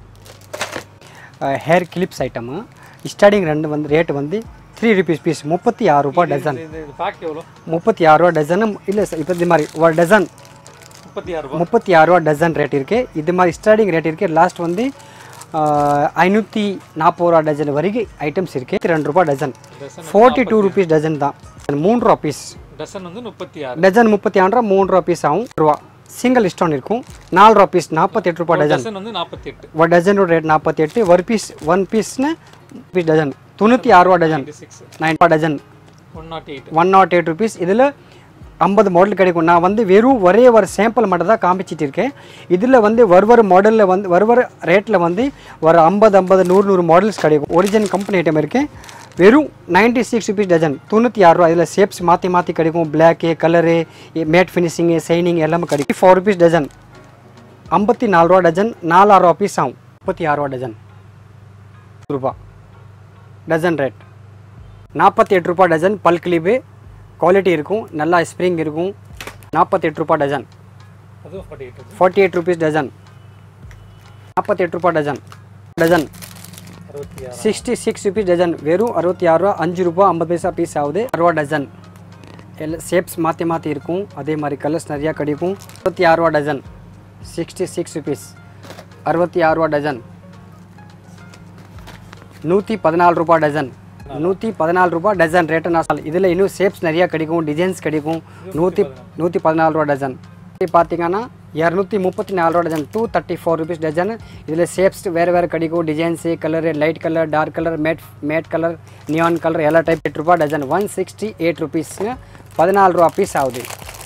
ஹேர் கிளிப்ஸ் ஐட்டமு ஸ்டார்டிங் ரெண்டு வந்து ரேட் வந்து த்ரீ ருபீஸ் பீஸ் முப்பத்தி ஆறு ரூபாய் டசன் இது இது பேக் எவ்வளோ முப்பத்தி ஆறு ரூபா டசனும் இல்லை சார் இப்போ இது மாதிரி ஒரு டசன் முப்பத்தி ஆறு ரூபா முப்பத்தி ஆறு ரூபா டசன் ரேட் இருக்குது இது மாதிரி ஸ்டார்டிங் ரேட் இருக்குது லாஸ்ட் வந்து ஐநூற்றி நாற்பது ரூபா டஜன் வரைக்கும் ஐட்டம்ஸ் இருக்குது ரெண்டு ரூபா dozen dozen forty two rupees dozen தான் மூணு ரூபா பீஸ் டசன் வந்து முப்பத்தி ஆறு டஜன் முப்பத்தி ஆறு ரூபா மூணு ரூபா பீஸ் ஆகும் ரூபா சிங்கிள் ஸ்டோன் இருக்கும் நாலு ரூபா பீஸ் நாற்பத்தெட்டு ரூபா டஜன் டசன் வந்து நாற்பத்தி எட்டு ஒரு டஜனோட ரேட் நாற்பத்தி எட்டு ஒரு பீஸ் ஒன் பீஸ்னு பீஸ் டஜன் தொண்ணூற்றி ஆறு ரூபா டஜன் சிக்ஸ் நைன் ரூபா dozen one nought eight one nought eight rupees இதில் ஐம்பது மாடல் கிடைக்கும் நான் வந்து வெறும் ஒரே ஒரு சாம்பிள் மட்டும் தான் காமிச்சிட்டு இருக்கேன் இதில் வந்து ஒரு ஒரு மாடலில் வந்து ஒரு ஒரு ரேட்டில் வந்து ஒரு ஐம்பது ஐம்பது நூறு நூறு மாடல்ஸ் கிடைக்கும் ஒரிஜினல் கம்பெனி ஐட்டம் இருக்குது வெறும் நைன்ட்டி சிக்ஸ் ருபீஸ் டஜன் தொண்ணூற்றி ஆறு ரூபா இதில் ஷேப்ஸ் மாற்றி மாற்றி கிடைக்கும் black colour matte finishing shining எல்லாமே கிடைக்கும் ஃபோர் ருபீஸ் டஜன் ஐம்பத்தி நாலு ரூபா டஜன் நாலாயிரம் ரூபா பீஸ் ஆகும் முப்பத்தி ஆறு ரூபா டஜன் ரூபா டஜன் ரேட் நாற்பத்தி எட்டு ரூபா டஜன் பல் கிளிப்பு குவாலிட்டி இருக்கும் நல்லா ஸ்ப்ரிங் இருக்கும் நாற்பத்தி எட்டு ரூபா டஜன் அதுவும் forty eight forty eight rupees dozen நாற்பத்தி எட்டு ரூபா டஜன் டஜன் அறுபத்தி ஆறு சிக்ஸ்டி சிக்ஸ் ருபீஸ் டஜன் வெறும் அறுபத்தி ஆறு ரூபா அஞ்சு ரூபா ஐம்பது பைசா பீஸ் ஆகுது ரூபா டஜன் எல்லாம் ஷேப்ஸ் மாற்றி மாற்றி இருக்கும் அதே மாதிரி கலர்ஸ் நிறையா கிடைக்கும் அறுபத்தி ஆறு ரூபா டஜன் சிக்ஸ்டி சிக்ஸ் ருபீஸ் அறுபத்தி ஆறு ரூபா டஜன் நூற்றி பதினாலு ரூபா டஜன் நூற்றி பதினாலு ரூபா டசன் ரேட்டு நான் இதில் இன்னும் ஷேப்ஸ் நிறையா கிடைக்கும் டிசைன்ஸ் கிடைக்கும் நூற்றி நூற்றி பதினாலு ரூபா டசன் இது பார்த்தீங்கன்னா இரநூத்தி முப்பத்தி நாலு ரூபா dozen two thirty four rupees dozen இதில் ஷேப்ஸ் வேறு வேறு கிடைக்கும் designs colour light colour dark colour matte matte colour neon colour எல்லா டைப் எட்டு ரூபா டஜன் ஒன் சிக்ஸ்டி எயிட் ருபீஸ்ங்க பதினாலு ரூபா பீஸ் ஆகுது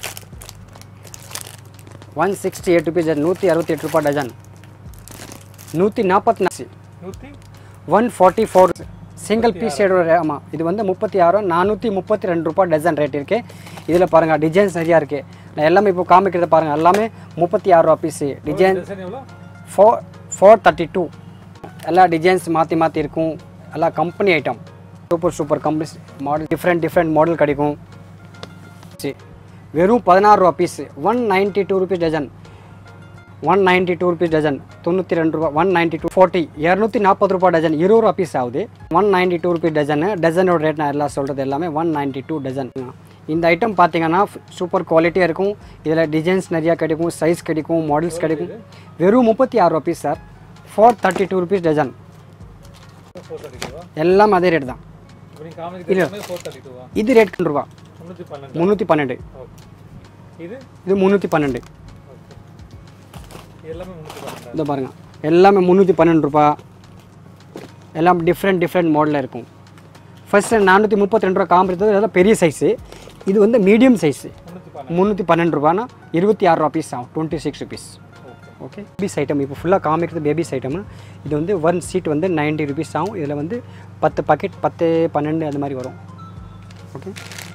ஒன் சிக்ஸ்டி எயிட் ருபீஸ் நூற்றி அறுபத்தி எட்டு ரூபா டஜன் நூற்றி நாற்பத்தி நாலு நூற்றி one forty four single piece ஷேடோட ஆமாம் இது வந்து முப்பத்தி ஆறு நானூற்றி முப்பத்தி ரெண்டு ரூபா டசன் ரேட் இருக்கு இதில் பாருங்கள் டிசைன்ஸ் நிறையா இருக்குது நான் எல்லாமே இப்போ காமிக்கிறத பாருங்கள் எல்லாமே முப்பத்தி ஆறு ரூபா பீஸு டிசைன் டிசைன் எவ்வளோ ஃபோர் ஃபோர் தேர்ட்டி டூ எல்லா டிசைன்ஸ் மாற்றி மாற்றி இருக்கும் எல்லா company item super super companies model different different model கிடைக்கும் சரி வெறும் பதினாறு ரூபா piece one ninety two rupees dozen one ninety two rupees dozen தொண்ணூற்றி ரெண்டு ரூபா ஒன் நைன்ட்டி டூ ஃபோர்ட்டி இரநூத்தி நாற்பது ரூபா டஜன் இருபது ரூபா பீஸ் ஆகுது one ninety two rupees dozen டஜனோட ரேட் நான் எல்லாம் சொல்கிறது எல்லாமே ஒன் நைன்ட்டி டூ டஜன் இந்த ஐட்டம் பார்த்தீங்கன்னா சூப்பர் குவாலிட்டியாக இருக்கும் இதில் டிசைன்ஸ் நிறையா கிடைக்கும் சைஸ் கிடைக்கும் மாடல்ஸ் கிடைக்கும் வெறும் முப்பத்தி ஆறு ரூபா piece sir four thirty two rupees dozen four thirty டூவா எல்லாம் அதே ரேட் தான் இப்போ நீங்கள் காமிக்கிறது ஃபோர் தேர்ட்டி டூவா இது ரேட் ரூபா முந்நூற்றி பன்னெண்டு முந்நூற்றி பன்னெண்டு ஓகே இது இது முந்நூற்றி பன்னெண்டு ஓகே இது எல்லாமே முந்நூற்றி பன்னெண்டு இதை பாருங்கள் எல்லாமே முந்நூற்றி பன்னெண்டு ரூபா எல்லாம் டிஃப்ரெண்ட் டிஃப்ரெண்ட் மாடலில் இருக்கும் ஃபர்ஸ்ட் நானூற்றி முப்பத்தி ரெண்டு ரூபா காமிக்கிறது இதெல்லாம் பெரிய சைஸு இது வந்து மீடியம் சைஸு முந்நூற்றி பன்னெண்டு முந்நூற்றி பன்னெண்டு ரூபானா இருபத்தி ஆறு ரூபா பீஸ் ஆகும் twenty six rupees okay okay babies item இப்போ ஃபுல்லாக காமிக்கிறது பேபிஸ் ஐட்டம் இது வந்து ஒன் சீட் வந்து 90 ருபீஸ் ஆகும் இதில் வந்து பத்து பாக்கெட் பத்து பன்னெண்டு அந்த மாதிரி வரும் ஓகே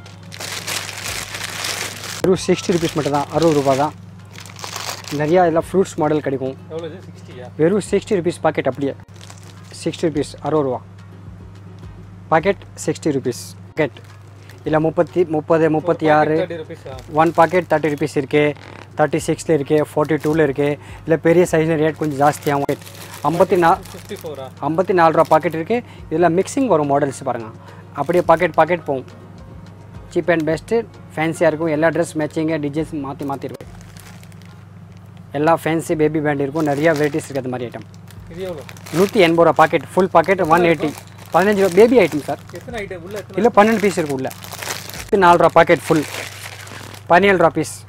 வெறும் சிக்ஸ்டி ருபீஸ் மட்டும் தான் அறுபது ரூபா தான் நிறையா இதெல்லாம் ஃப்ரூட்ஸ் மாடல் கிடைக்கும் எவ்வளோ இது சிக்ஸ்டியா வெறும் சிக்ஸ்டி ருபீஸ் பாக்கெட் அப்படியே சிக்ஸ்டி ருபீஸ் அறுபது ரூபா பாக்கெட் சிக்ஸ்டி ருபீஸ் பாக்கெட் இல்லை முப்பத்தி முப்பது முப்பத்தி ஆறு தேர்ட்டி ருபீஸா ஒன் பாக்கெட் தேர்ட்டி ருபீஸ் இருக்குது தேர்ட்டி சிக்ஸில் இருக்குது ஃபார்ட்டி டூவில் இருக்குது இல்லை பெரிய சைஸில் ரேட் கொஞ்சம் ஜாஸ்தியாகும் ஐம்பத்தி நா ஃபிஃப்டி ஃபோரா ஐம்பத்தி நாலு ரூபா பாக்கெட் இருக்குது இதில் மிக்சிங் வரும் மாடல்ஸ் பாருங்கள் அப்படியே பாக்கெட் பாக்கெட் போகும் சீப் அண்ட் பெஸ்ட்டு ஃபேன்சியாக இருக்கும் எல்லா ட்ரெஸ் மேட்சிங்கு டிசைன்ஸ் மாற்றி மாற்றி இருக்கும் எல்லா ஃபேன்சி பேபி பேண்ட் இருக்கும் நிறையா வெரைட்டிஸ் இருக்குது அந்த மாதிரி ஐட்டம் இது எவ்வளோ நூற்றி எண்பது ரூபா packet full packet one eighty பதினஞ்சு ரூபா பேபி ஐட்டம் சார் எத்தனை ஐட்டம் உள்ள எத்தனை இல்லை பன்னெண்டு பீஸ் இருக்கும் உள்ள இது நாலு ரூபா பாக்கெட் ஃபுல் பதினேழு ரூபா பீஸ்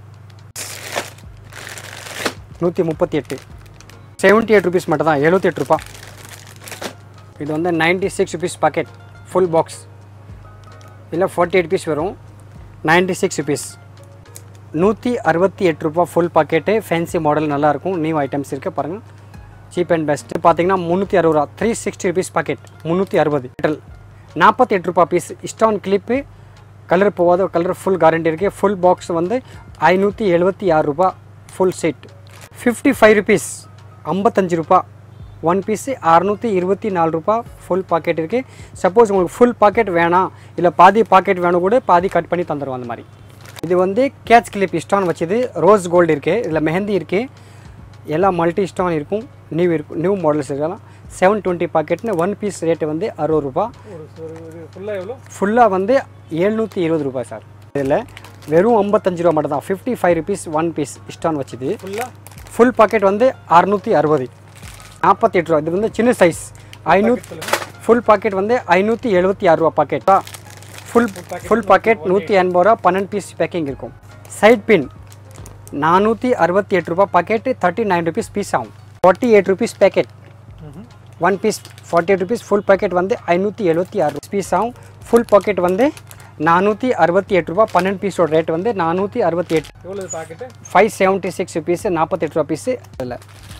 நூற்றி முப்பத்தி எட்டு செவன்ட்டி எயிட் ருபீஸ் மட்டும் தான் எழுபத்தி எட்டு ரூபா இது வந்து ninety six rupees packet full box இல்லை ஃபார்ட்டி எயிட் பீஸ் வரும் நைன்ட்டி சிக்ஸ் ருபீஸ் நூற்றி அறுபத்தி எட்டு ரூபா ஃபுல் பாக்கெட்டு ஃபேன்சி மாடல் நல்லாயிருக்கும் நியூ ஐட்டம்ஸ் இருக்குது பாருங்கள் சீப் அண்ட் பெஸ்ட்டு பார்த்தீங்கன்னா முந்நூற்றி அறுபது ரூபா த்ரீ சிக்ஸ்டி ருபீஸ் பாக்கெட் முந்நூற்றி அறுபது லிட்டல் நாற்பத்தி எட்டு ரூபா பீஸ் ஸ்டோன் கிளிப்பு கலர் போகாத கலர் ஃபுல் கேரண்டி இருக்குது ஃபுல் பாக்ஸ் வந்து ஐநூற்றி எழுபத்தி ஆறு ரூபா full set fifty five rupees ஐம்பத்தஞ்சு ரூபா ஒன் பீஸு அறநூற்றி இருபத்தி நாலு ரூபா ஃபுல் பாக்கெட் இருக்குது சப்போஸ் உங்களுக்கு ஃபுல் பாக்கெட் வேணாம் இல்லை பாதி பாக்கெட் வேணும் கூட பாதி கட் பண்ணி தந்துடுவோம் அந்த மாதிரி இது வந்து கேட்ச் கிளிப் ஸ்டோன் வச்சது ரோஸ் கோல்டு இருக்குது இதில் மெஹந்தி இருக்குது எல்லா மல்டி ஸ்டோன் இருக்கும் நியூ இருக்கும் நியூ மாடல்ஸ் இருக்கலாம் செவன் டுவெண்ட்டி பாக்கெட்னு ஒன் பீஸ் ரேட்டு வந்து அறுபது ரூபா ஒரு ஒரு இது ஃபுல்லாக எவ்வளோ ஃபுல்லாக வந்து எழுநூற்றி இருபது ரூபாய் சார் இதில் வெறும் ஐம்பத்தஞ்சு ரூபா மட்டும் தான் fifty five rupees one piece stone வச்சுது ஃபுல்லாக ஃபுல் பாக்கெட் வந்து அறுநூற்றி அறுபது நாற்பத்தி எட்டு ரூபா இது வந்து சின்ன சைஸ் ஐநூற்றி சொல்லுங்கள் ஃபுல் பாக்கெட் வந்து ஐநூற்றி எழுபத்தி ஆறு ரூபா பாக்கெட்டா ஃபுல் ஃபுல் பாக்கெட் நூற்றி எண்பது ரூபா பன்னெண்டு பீஸ் பேக்கிங் இருக்கும் சைட் பின் நானூற்றி அறுபத்தி எட்டு ரூபா பாக்கெட்டு தேர்ட்டி நைன் ருபீஸ் பீஸ் ஆகும் forty eight rupees packet one piece forty eight rupees full packet வந்து ஐநூற்றி எழுபத்தி ஆறு பீஸ் ஆகும் ஃபுல் பாக்கெட் வந்து நானூற்றி அறுபத்தி எட்டு ரூபா பன்னெண்டு பீஸோட ரேட் வந்து நானூற்றி அறுபத்தி எட்டு எவ்வளோ packet five seventy six rupees நாற்பத்தெட்டு ரூபா பீஸு அதில்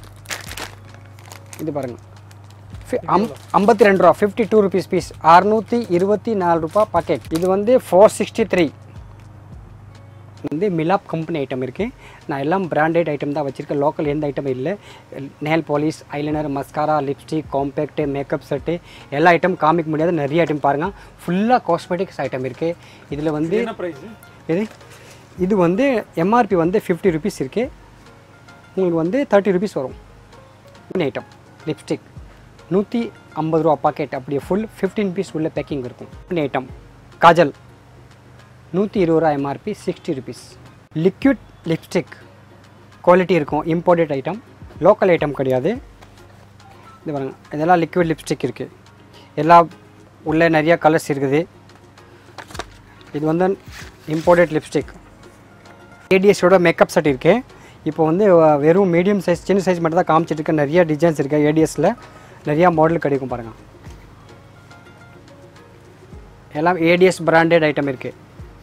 இது பாருங்கள் ஐம்பத்தி ரெண்டு ரூபா ஃபிஃப்டி டூ ருபீஸ் பீஸ் அறுநூற்றி இருபத்தி நாலு ரூபா பாக்கெட் இது வந்து ஃபோர் சிக்ஸ்டி த்ரீ வந்து மிலாப் கம்பெனி ஐட்டம் இருக்குது நான் எல்லாம் பிராண்டட் ஐட்டம் தான் வச்சுருக்கேன் லோக்கல் எந்த ஐட்டம் இல்லை nail polish eyeliner mascara lipstick compact makeup set எல்லா ஐட்டம் காமிக்க முடியாது நிறைய ஐட்டம் பாருங்கள் ஃபுல்லாக காஸ்மெட்டிக்ஸ் ஐட்டம் இருக்குது இதில் வந்து என்ன ப்ரைஸு இது இது வந்து எம்ஆர்பி வந்து ஃபிஃப்டி ருபீஸ் இருக்குது உங்களுக்கு வந்து தேர்ட்டி ருபீஸ் வரும் ஐட்டம் லிப்ஸ்டிக் நூற்றி ஐம்பது ரூபா பாக்கெட் அப்படியே ஃபுல் ஃபிஃப்டீன் பீஸ் உள்ள பேக்கிங் இருக்கும் ஐட்டம் காஜல் நூற்றி இருபது ரூபா MRP sixty rupees liquid lipstick quality இருக்கும் இம்போர்ட்டட் ஐட்டம் லோக்கல் ஐட்டம் கிடையாது இது பாருங்க இதெல்லாம் லிக்விட் லிப்ஸ்டிக் இருக்குது எல்லா உள்ளே நிறைய கலர்ஸ் இருக்குது இது வந்து இம்போர்ட்டட் லிப்ஸ்டிக் ஏடிஎஸோட மேக்கப் செட் இருக்கு இப்போ வந்து அஹ், வெறும் மீடியம் சைஸ் சின்ன சைஸ் மட்டும் தான் காமிச்சிட்டு இருக்க நிறைய டிசைன்ஸ் இருக்குது ஏடிஎஸில் நிறையா மாடல் கிடைக்கும் பாருங்கள் எல்லாம் ஏடிஎஸ் பிராண்டட் ஐட்டம் இருக்குது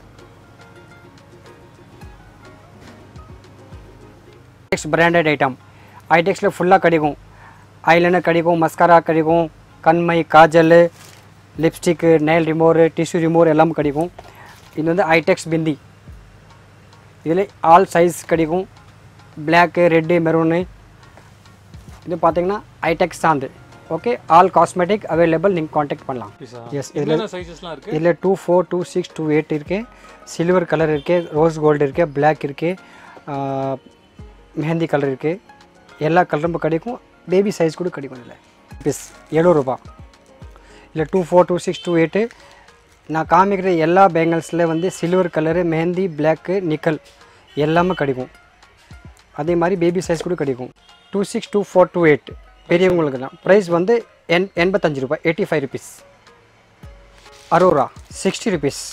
ஐடெக்ஸ் பிராண்டட் ஐட்டம் ஐடெக்ஸில் ஃபுல்லாக கிடைக்கும் ஐலைனர் கிடைக்கும் மஸ்காரா கிடைக்கும் கண்மை kajal lipstick nail remover tissue remover எல்லாம் கிடைக்கும் இது வந்து ஐடெக்ஸ் பிந்தி இதில் ஆல் சைஸ் கிடைக்கும் பிளாக்கு ரெட்டு மெரூனு இது பார்த்தீங்கன்னா ஐடெக்ஸ் சாந்து ஓகே ஆல் காஸ்மெட்டிக் அவைலபிள் நீங்கள் காண்டாக்ட் பண்ணலாம் பீஸா Yes, இதுல- என்னென்ன சைஸஸ்லாம் இருக்கு இதில் two four two six two eight இருக்குது சில்வர் கலர் இருக்குது ரோஸ் கோல்டு இருக்குது பிளாக் இருக்குது மெஹந்தி கலர் இருக்குது எல்லா கலரும் கிடைக்கும் பேபி சைஸ் கூட கிடைக்கும் இதில் பீஸ் எழுபது ரூபா இல்லை two four two six two eight நான் காமிக்கிற எல்லா பேங்கிள்ஸில் வந்து silver colour mehndi black nickel எல்லாமே கிடைக்கும் அதே மாதிரி பேபி சைஸ் கூட கிடைக்கும் two six two four two eight பெரியவங்களுக்கு தான் ப்ரைஸ் வந்து எண் எண்பத்தஞ்சு ரூபாய் eighty five rupees Aurora sixty rupees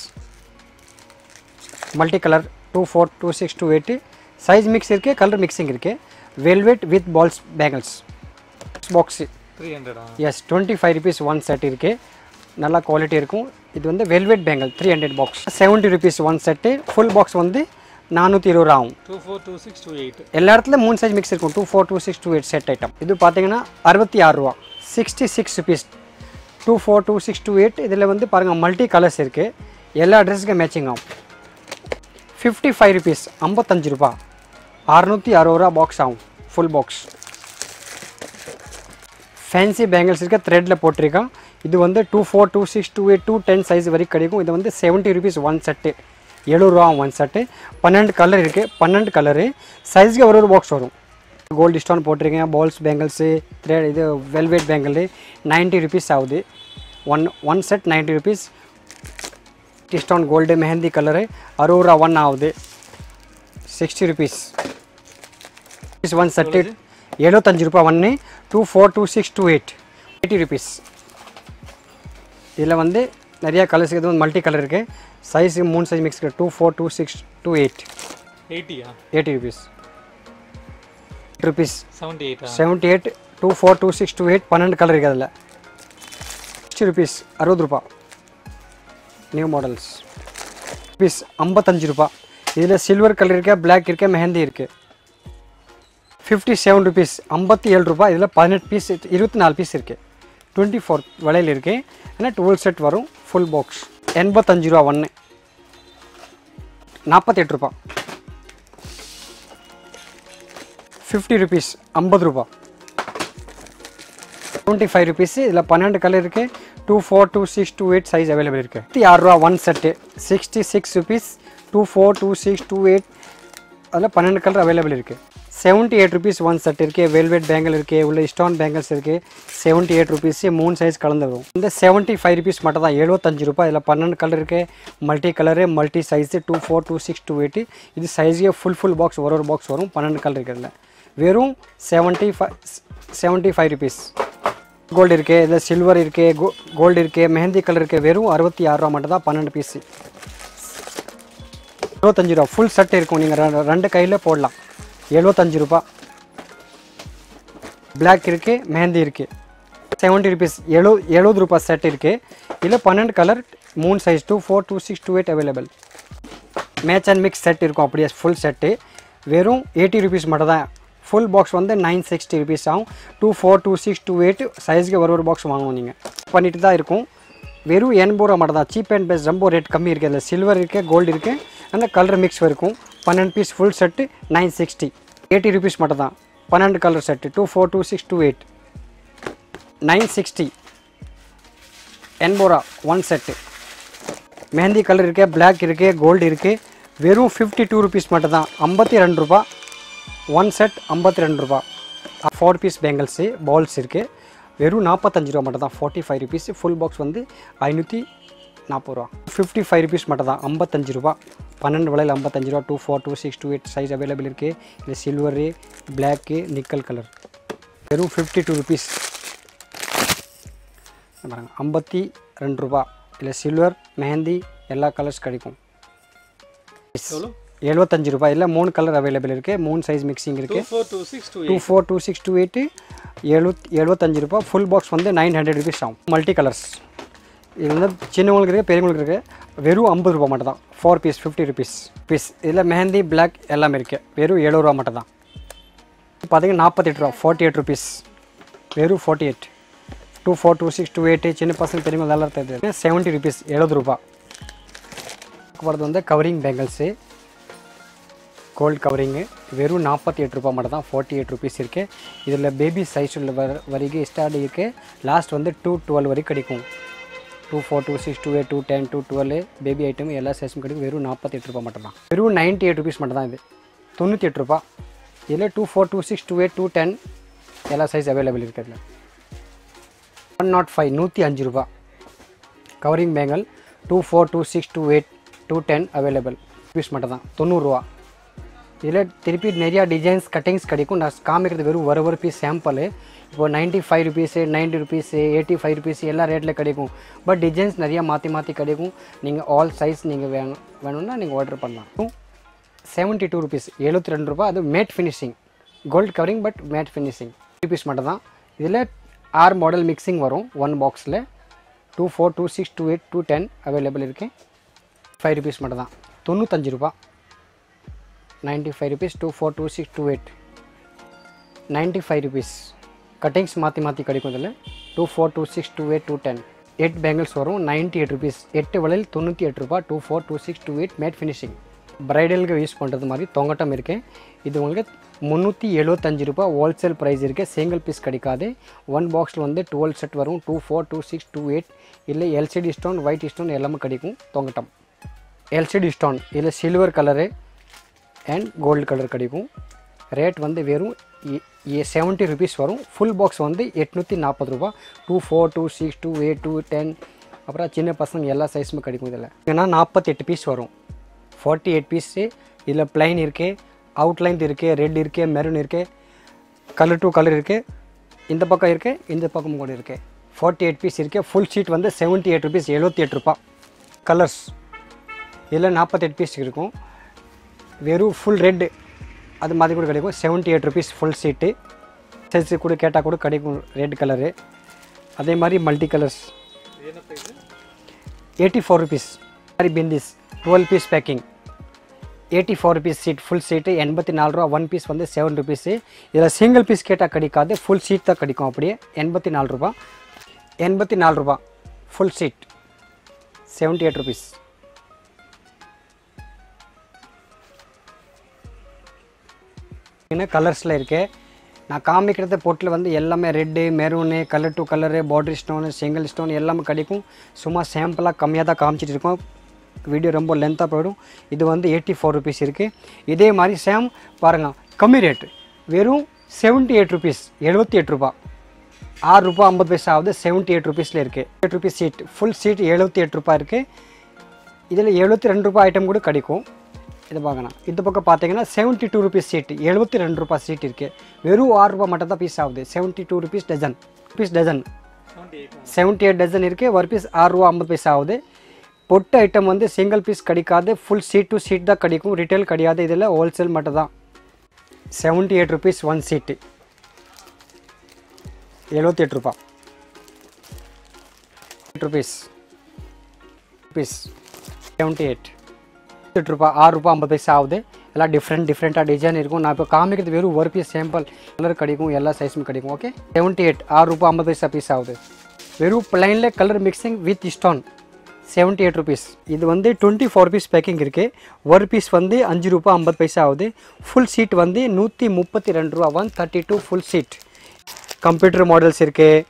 multi colour two four two six two eight size mix இருக்குது கலர் மிக்சிங் இருக்குது velvet with balls bangles box three ஹண்ட்ரடா எஸ் twenty five rupees one set இருக்குது நல்லா குவாலிட்டி இருக்கும் இது வந்து velvet bangle three hundred box seventy rupees one set full box வந்து நானூற்றி இருபது ரூபா ஆகும் two four two six two eight எல்லா இடத்துலையும் மூணு சைஸ் மிக்ஸ் இருக்கும் two four two six two eight set item இது பார்த்தீங்கன்னா அறுபத்தி ஆறு ரூபா sixty six rupees two four two six two eight இதில் வந்து பாருங்கள் மல்டி கலர்ஸ் இருக்குது எல்லா ட்ரெஸ்ஸுக்கும் மேட்சிங் ஆகும் ஃபிஃப்டி ஃபைவ் ருபீஸ் ஐம்பத்தஞ்சு ரூபா அறநூற்றி அறுபது ரூபா பாக்ஸ் ஆகும் ஃபுல் பாக்ஸ் ஃபேன்சி பேங்கிள்ஸ் இருக்க த்ரெட்டில் போட்டிருக்கான் இது வந்து two four two six two eight two ten size வரைக்கும் கிடைக்கும் இது வந்து செவன்ட்டி ருபீஸ் ஒன் செட்டு எழுபதுரூவா ஒன் செட்டு பன்னெண்டு கலர் இருக்குது பன்னெண்டு கலரு சைஸ்க்கு ஒரு ஒரு பாக்ஸ் வரும் கோல்டு ஸ்டோன் போட்டிருக்கேன் பால்ஸ் பேங்கிள்ஸு த்ரெட் இது வெல்வெட் பேங்கிள் நைன்ட்டி ருபீஸ் ஆகுது one one set ninety rupees stone gold mehndi colour அறுபது ரூபா ஒன் ஆகுது சிக்ஸ்டி ருபீஸ் ஒன் செட்டு எழுபத்தஞ்சு ரூபா ஒன்று two four two six two eight eighty rupees இதில் வந்து நிறையா கலர்ஸ் இது வந்து மல்டி கலர் இருக்குது சைஸ் மூணு size mix two four two six two eight எயிட்டியா எயிட்டி ருபீஸ் ருபீஸ் செவன்ட்டி எயிட்டா seventy eight two four two six two eight பன்னெண்டு கலர் இருக்குது அதில் சிக்ஸ்டி ருபீஸ் அறுபது ரூபா நியூ மாடல்ஸ் ருபீஸ் ஐம்பத்தஞ்சு ரூபா இதில் சில்வர் கலர் இருக்கே பிளாக் இருக்கே மெஹந்தி இருக்குது ஃபிஃப்டி செவன் ருபீஸ் ஐம்பத்தி ஏழு ரூபா இதில் பதினெட்டு பீஸ் இருபத்தி நாலு பீஸ் இருக்குது டுவெண்ட்டி ஃபோர் விலையில் இருக்குது ஏன்னா டுவெல் செட் வரும் ஃபுல் பாக்ஸ் எண்பத்தஞ்சு ரூபா ஒன்று நாற்பத்தெட்டு ரூபா ஃபிஃப்டி ருபீஸ் ஐம்பது ரூபா டுவெண்ட்டி ஃபைவ் ருபீஸ் இதில் பன்னெண்டு கலர் இருக்குது two four two six two eight size available இருக்குது இருபத்தி ஆறு ரூபா one set sixty six rupees two four two six two eight அதில் பன்னெண்டு கலர் அவைலபிள் இருக்குது seventy eight rupees one set இருக்குது வெல்வெட் பேங்கிள் இருக்குது உள்ள ஸ்டோன் பேங்கிள்ஸ் இருக்குது செவன்ட்டி எயிட் ருபீஸ் மூணு சைஸ் கலந்து வரும் இந்த செவன்ட்டி ஃபைவ் ருபீஸ் மட்டும் தான் எழுபத்தஞ்சு ரூபாய் இதில் பன்னெண்டு கலர் இருக்குது multi colour multi size two four two six two eight இது சைஸே ஃபுல் ஃபுல் பாக்ஸ் ஒரு ஒரு பாக்ஸ் வரும் பன்னெண்டு கலர் இருக்கிறதுல வெறும் seventy five seventy five rupees gold இருக்குது இதில் சில்வர் இருக்குது கோ கோல்டு இருக்குது மெஹந்தி கலர் இருக்குது வெறும் அறுபத்தி ஆறு ரூபா மட்டும் தான் பன்னெண்டு பீஸு எழுபத்தஞ்சு ரூபா ஃபுல் செட் இருக்கும் நீங்கள் ரெண்டு கையில் போடலாம் எழுபத்தஞ்சு ரூபா பிளாக் இருக்குது மெஹந்தி இருக்குது செவன்ட்டி ருபீஸ் எழு எழுபது ரூபா செட் இருக்குது இதில் பன்னெண்டு கலர் மூணு size two four two six two eight available match and mix set இருக்கும் அப்படியே ஃபுல் செட்டு வெறும் எயிட்டி ருபீஸ் மட்டும் தான் ஃபுல் பாக்ஸ் வந்து நைன் சிக்ஸ்டி ருபீஸ் ஆகும் two four two six two eight சைஸ்க்கு ஒரு ஒரு பாக்ஸ் வாங்குவோம் நீங்கள் பண்ணிட்டு தான் இருக்கும் வெறும் எண்பது ரூபா மட்டும் தான் சீப் அண்ட் பெஸ்ட் ரொம்ப ரேட் கம்மி இருக்குது அதில் சில்வர் இருக்குது கோல்டு இருக்குது அந்த கலர் மிக்ஸ் இருக்கும் பன்னெண்டு piece full set nine sixty eighty rupees மட்டும் தான் பன்னெண்டு colour set two four two six two eight nine sixty எண்பது ரூபா ஒன் செட்டு மெஹந்தி கலர் இருக்கு பிளாக் இருக்கு கோல்டு இருக்கு வெறும் ஃபிஃப்டி டூ ருபீஸ் மட்டும் தான் ஐம்பத்தி ரெண்டு ரூபா ஒன் செட் ஐம்பத்தி ரெண்டு ரூபா ஃபோர் பீஸ் பேங்கிள்ஸு பால்ஸ் இருக்குது வெறும் நாற்பத்தஞ்சு ரூபா மட்டும் தான் forty five rupees full box வந்து ஐநூற்றி நாற்பது ரூபா ஃபிஃப்டி ஃபைவ் ருபீஸ் மட்டும் தான் ஐம்பத்தஞ்சு ரூபா பன்னெண்டு விலையில் ஐம்பத்தஞ்சு ரூபா two four two six two eight size available இருக்குது இது சில்வரு பிளாக்கு நிக்கல் கலர் வெறும் ஃபிஃப்டி டூ ருபீஸ் பாருங்க ஐம்பத்தி ரெண்டு ரூபா இல்லை சில்வர் மெஹந்தி எல்லா கலர்ஸ் கிடைக்கும் எவ்வளோ எழுபத்தஞ்சு ரூபாய் இல்லை மூணு கலர் அவைலபிள் இருக்குது மூணு சைஸ் மிக்சிங் டூ இருக்குது four two six two two four two six two eight எழுபத் எழுபத்தஞ்சு ரூபாய் ஃபுல் பாக்ஸ் வந்து நைன் ஹண்ட்ரட் ருபீஸ் ஆகும் மல்டி கலர்ஸ் இது வந்து சின்னவங்களுக்கு இருக்குது பெரியவங்களுக்கு இருக்குது வெறும் ஐம்பது ரூபா மட்டும் தான் four piece fifty rupees piece இதில் மெஹந்தி பிளாக் எல்லாமே இருக்குது வெறும் எழுபது ரூபா மட்டும் தான் பார்த்தீங்கன்னா நாற்பத்தெட்டு ரூபா ஃபார்ட்டி எயிட் ருபீஸ் வெறும் forty eight two four two six two eight சின்ன பசங்க பெரியவங்க எல்லாம் தெரியுது செவன்ட்டி ருபீஸ் எழுபது ரூபா போகிறது வந்து கவரிங் பேங்கிள்ஸு கோல்ட் கவரிங்கு வெறும் நாற்பத்தி எட்டு ரூபா மட்டும் தான் ஃபார்ட்டி எயிட் ருபீஸ் இருக்குது இதில் பேபி சைஸ் உள்ள வர வரைக்கும் ஸ்டார்ட் இருக்குது லாஸ்ட் வந்து டூ டுவெல் வரைக்கும் கிடைக்கும் two four two six two eight two ten two twelve baby item எல்லா சைஸும் கிடைக்கும் வெறும் நாற்பத்தி எட்டு ரூபா மட்டும் தான் வெறும் நைன்ட்டி எயிட் ருபீஸ் மட்டும் தான் இது தொண்ணூற்றி எட்டு ரூபா இதில் two four two six two eight two ten எல்லா சைஸ் அவைலபிள் இருக்கிறதுல ஒன் நாட் ஃபைவ் நூற்றி அஞ்சு ரூபா covering bangle two four two six two eight two ten available piece மட்டும் தான் தொண்ணூறுரூவா இதில் திருப்பி நிறையா டிசைன்ஸ் கட்டிங்ஸ் கிடைக்கும் நான் காமிக்கிறது வெறும் ஒரு ஒரு பீஸ் சாம்பிள் இப்போ ninety five rupees ninety rupees eighty five rupees எல்லா ரேட்டில் கிடைக்கும் பட் டிசைன்ஸ் நிறையா மாற்றி மாற்றி கிடைக்கும் நீங்கள் ஆல் சைஸ் நீங்கள் வேணும் வேணும்னா நீங்கள் ஆர்டர் பண்ணலாம் செவன்ட்டி டூ ருபீஸ் எழுபத்தி ரெண்டு ரூபா அது matte finishing gold covering but matte finishing rupees மட்டும் தான் இதில் ஆறு மாடல் மிக்சிங் வரும் ஒன் பாக்ஸில் two four two six two eight two ten available இருக்குது ஃபைவ் ருபீஸ் மட்டும் தான் தொண்ணூத்தஞ்சு ரூபா ninety five rupees two four two six two eight ninety five rupees cuttings மாற்றி மாற்றி கிடைக்கும் இதில் two four two six two eight two ten eight bangles வரும் நைன்ட்டி எயிட் ருபீஸ் எட்டு வளையல் தொண்ணூற்றி எட்டு ரூபா two four two six two eight matte finishing ப்ரைடலுக்கு யூஸ் பண்ணுறது மாதிரி தொங்கட்டம் இருக்குது இது உங்களுக்கு முந்நூற்றி எழுபத்தஞ்சு ரூபா ஹோல்சேல் ப்ரைஸ் இருக்குது சிங்கிள் பீஸ் கிடைக்காது ஒன் பாக்ஸில் வந்து டுவெல் செட் வரும் two four two six two eight இல்லை எல்சிடி ஸ்டோன் ஒயிட் ஸ்டோன் எல்லாமே கிடைக்கும் தொங்கட்டம் எல்சிடி ஸ்டோன் இதில் silver colour and gold colour கிடைக்கும் ரேட் வந்து வெறும் செவன்ட்டி ருபீஸ் வரும் ஃபுல் பாக்ஸ் வந்து எட்நூற்றி நாற்பது ரூபா two four two six two eight two ten அப்புறம் சின்ன பசங்க எல்லா சைஸுமே கிடைக்கும் இதில் ஏன்னா நாற்பத்தெட்டு பீஸ் வரும் ஃபார்ட்டி எயிட் பீஸு இதில் பிளைன் இருக்குது அவுட்லைன் இருக்குது ரெட் இருக்குது மெரூன் இருக்குது கலர் டூ கலர் இருக்குது இந்த பக்கம் இருக்குது இந்த பக்கம் கூட இருக்குது ஃபார்ட்டி எயிட் பீஸ் இருக்குது ஃபுல் ஷீட் வந்து செவன்ட்டி எயிட் ருபீஸ் எழுபத்தி எட்டு ரூபா கலர்ஸ் இதில் நாற்பத்தெட்டு பீஸ் இருக்கும் வெறும் ஃபுல் ரெட்டு அது மாதிரி கூட கிடைக்கும் seventy eight rupees full sheet size கூட கேட்டால் கூட கிடைக்கும் ரெட் கலரு அதே மாதிரி மல்டி கலர்ஸ் இது என்ன ப்ரைஸு எயிட்டி ஃபோர் ருபீஸ் மாதிரி bindis twelve piece packing eighty four rupees sheet full sheet எண்பத்தி நாலு ரூபா ஒன் பீஸ் வந்து செவன் ருபீஸு இதில் சிங்கிள் பீஸ் கேட்டால் கிடைக்காது ஃபுல் சீட் தான் கிடைக்கும் அப்படியே எண்பத்தி நாலு ரூபா எண்பத்தி நாலு ரூபா full sheet seventy eight rupees என்ன கலர்ஸில் இருக்கு நான் காமிக்கிறது பொட்டில் வந்து எல்லாமே red maroon colour to colour border stone single stone எல்லாமே கிடைக்கும் சும்மா சாம்பிளாக கம்மியாக தான் காமிச்சிட்டு இருக்கோம் வீடியோ ரொம்ப லென்த்தாக போயிடும் இது வந்து எயிட்டி ஃபோர் ருபீஸ் இருக்குது இதே மாதிரி சேம் பாருங்கள் கம்மி ரேட்டு வெறும் செவன்ட்டி எயிட் ருபீஸ் எழுபத்தி எட்டு ரூபா ஆறு ரூபா ஐம்பது பைசா ஆகுது செவன்ட்டி எயிட் ருபீஸில் இருக்குது eight rupees sheet full sheet எழுபத்தி எட்டு ரூபா இருக்குது இதில் எழுபத்தி ரெண்டு ரூபாய் ஐட்டம் கூட கிடைக்கும் இது பார்க்கணும் இந்த பக்கம் பார்த்தீங்கன்னா செவன்ட்டி டூ ருபீஸ் சீட் எழுபத்தி ரெண்டு ரூபாய் சீட் இருக்குது வெறும் ஆறு ரூபாய் மட்டும் தான் பீஸ் ஆகுது seventy two rupees dozen piece dozen seventy eight seventy eight dozen இருக்குது ஒரு பீஸ் ஆறு ரூபா ஐம்பது பைசா ஆகுது பொட்டு ஐட்டம் வந்து சிங்கிள் பீஸ் கிடைக்காது ஃபுல் சீட் டு சீட் தான் கிடைக்கும் ரிட்டைல் கிடையாது இதில் ஹோல்சேல் மட்டும் தான் seventy eight rupees one sheet எழுபத்தி எட்டு ரூபா eight rupees rupees seventy eight எட்டு ரூபா ஆறு ரூபா ஐம்பது பைசா ஆகுது எல்லாம் டிஃப்ரெண்ட் டிஃப்ரெண்ட்டாக டிசைன் இருக்கும் நான் இப்போ காமிக்கிறது வெறும் ஒரு பீஸ் சாம்பிள் கலர் கிடைக்கும் எல்லா சைஸும் கிடைக்கும் ஓகே செவன்ட்டி எயிட் ஆறு ரூபா ஐம்பது பைசா பீஸ் ஆகுது வெறும் பிளைனில் colour mixing with stone seventy eight rupees இது வந்து டுவெண்ட்டி ஃபோர் பீஸ் பேக்கிங் இருக்குது ஒரு பீஸ் வந்து அஞ்சு ரூபா ஐம்பது பைசா ஆகுது ஃபுல் சீட் வந்து நூற்றி முப்பத்தி ரெண்டு ரூபா one thirty two full sheet computer models இருக்குது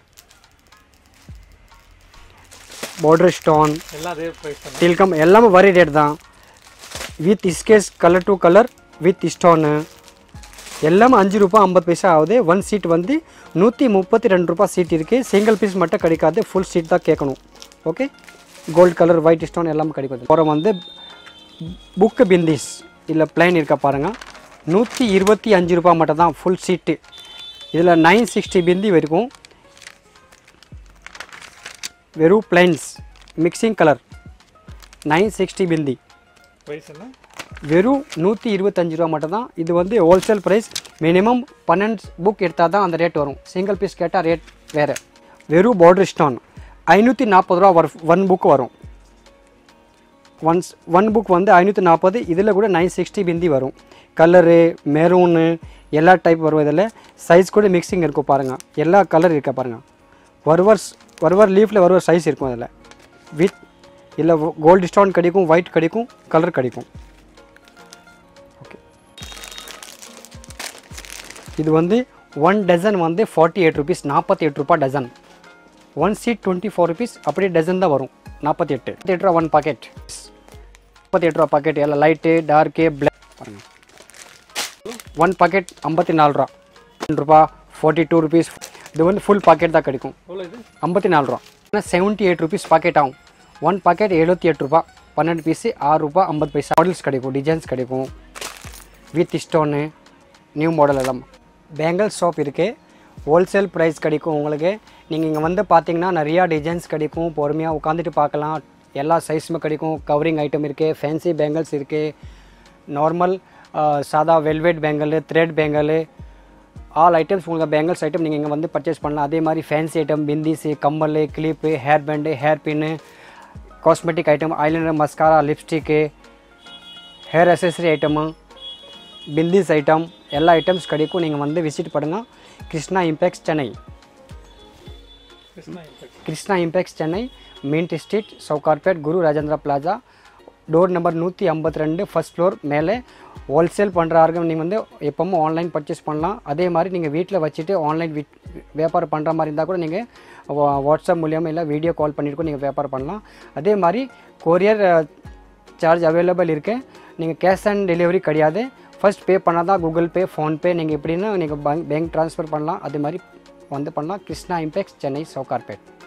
பார்டர் ஸ்டோன் எல்லாம் அதே ப்ரைஸ் தானே டில்கம் எல்லாமே வரி ரேட் தான் வித் ஸ்கேஸ் colour to colour with stone எல்லாமே அஞ்சு ரூபா ஐம்பது பைசா ஆகுது ஒன் சீட் வந்து நூற்றி முப்பத்தி ரெண்டு ரூபா சீட் இருக்குது சிங்கிள் பீஸ் மட்டும் கிடைக்காது ஃபுல் சீட் தான் கேட்கணும் okay gold colour white stone எல்லாமே கிடைக்கும் அப்புறம் வந்து புக்கு பிந்திஸ் இல்லை பிளைன் இருக்கா பாருங்கள் நூற்றி இருபத்தி அஞ்சு ரூபா மட்டும் தான் ஃபுல் சீட்டு இதில் நைன் சிக்ஸ்டி பிந்தி வரைக்கும் வெறும் plains mixing colour nine sixty bindi price என்ன வெறும் நூற்றி இருபத்தஞ்சி ரூபா மட்டும் தான் இது வந்து ஹோல்சேல் ப்ரைஸ் மினிமம் பன்னெண்டு புக் எடுத்தால் தான் அந்த ரேட் வரும் சிங்கிள் பீஸ் கேட்டால் ரேட் வேறு வெறும் பார்டர் ஸ்டோன் ஐநூற்றி நாற்பது ரூபா வரும் ஒன் புக் வரும் ஒன்ஸ் ஒன் புக் வந்து ஐநூற்றி நாற்பது இதில் கூட நைன் சிக்ஸ்டி பிந்தி வரும் கலரு மெரூனு எல்லா டைப் வரும் இதில் சைஸ் கூட மிக்சிங் இருக்கும் பாருங்கள் எல்லா கலர் இருக்கா பாருங்கள் வருவர் வருவர் லீஃபில் வருவர் சைஸ் இருக்கும் அதில் வித் இல்லை கோல்டு ஸ்டோன் கிடைக்கும் ஒயிட் கிடைக்கும் கலர் கிடைக்கும் ஓகே இது வந்து ஒன் டசன் வந்து ஃபார்ட்டி எயிட் ருபீஸ் நாற்பத்தி எட்டு ரூபா dozen one sheet twenty four rupees அப்படியே டசன் தான் வரும் நாற்பத்தி எட்டு எட்டு ரூபா ஒன் பாக்கெட் முப்பத்தி எட்டு ரூபா பாக்கெட் எல்லாம் லைட்டு டார்க்கு பிளாக் பாருங்கள் ஒன் பாக்கெட் ஐம்பத்தி நாலு ரூபா ரெண்டு ரூபா ஃபார்ட்டி டூ ருபீஸ் இது வந்து ஃபுல் பாக்கெட் தான் கிடைக்கும் எவ்வளோ இது ஐம்பத்தி நாலு ரூபா ஆனால் செவன்ட்டி எயிட் ருபீஸ் பாக்கெட் ஆகும் ஒன் பாக்கெட் எழுபத்தி எட்டு ரூபா பன்னெண்டு பீஸு ஆறு ரூபா ஐம்பது பைசா மாடல்ஸ் கிடைக்கும் டிசைன்ஸ் கிடைக்கும் வித் ஸ்டோனு நியூ மாடல் எல்லாம் பேங்கிள் ஷாப் இருக்குது ஹோல்சேல் ப்ரைஸ் கிடைக்கும் உங்களுக்கு நீங்கள் இங்கே வந்து பார்த்தீங்கன்னா நிறையா டிசைன்ஸ் கிடைக்கும் பொறுமையாக உட்காந்துட்டு பார்க்கலாம் எல்லா சைஸுமே கிடைக்கும் கவரிங் ஐட்டம் இருக்குது ஃபேன்சி பேங்கிள்ஸ் இருக்குது நார்மல் சாதா velvet bangle thread bangle all items உங்களுக்கு பேங்கிள்ஸ் ஐட்டம் நீங்கள் இங்கே வந்து பர்ச்சேஸ் பண்ணலாம் அதே மாதிரி ஃபேன்சி ஐட்டம் பிந்திஸு கம்மல் clip hair band hair pin cosmetic item eyeliner mascara lipstick hair accessory item bindis item எல்லா ஐட்டம்ஸ் கிடைக்கும் நீங்கள் வந்து விசிட் பண்ணுங்கள் Krishna Impex Chennai Krishna Impex Krishna Impex Chennai Mint Street Sowcarpet Guru Rajendra Plaza door number நூற்றி ஐம்பத்தி ரெண்டு ஃபஸ்ட் ஃப்ளோர் மேலே ஹோல்சேல் பண்ணுறாருங்க நீங்கள் வந்து எப்பவும் ஆன்லைன் பர்ச்சேஸ் பண்ணலாம் அதே மாதிரி நீங்கள் வீட்டில் வச்சுட்டு ஆன்லைன் வீட் வியாபாரம் பண்ணுற மாதிரி இருந்தால் கூட நீங்கள் வாட்ஸ்அப் மூலியமாக இல்லை வீடியோ கால் பண்ணிட்டு கூட நீங்கள் வியாபாரம் பண்ணலாம் அதே மாதிரி கொரியர் சார்ஜ் அவைலபிள் இருக்குது நீங்கள் கேஷ் ஆன் டெலிவரி கிடையாது ஃபர்ஸ்ட் பே பண்ணால் தான் கூகுள் பே ஃபோன்பே நீங்கள் எப்படின்னு நீங்கள் பேங்க் பேங்க் ட்ரான்ஸ்ஃபர் பண்ணலாம் அதே மாதிரி வந்து பண்ணலாம் கிருஷ்ணா இம்பேக்ஸ் சென்னை சவுகார்பேட்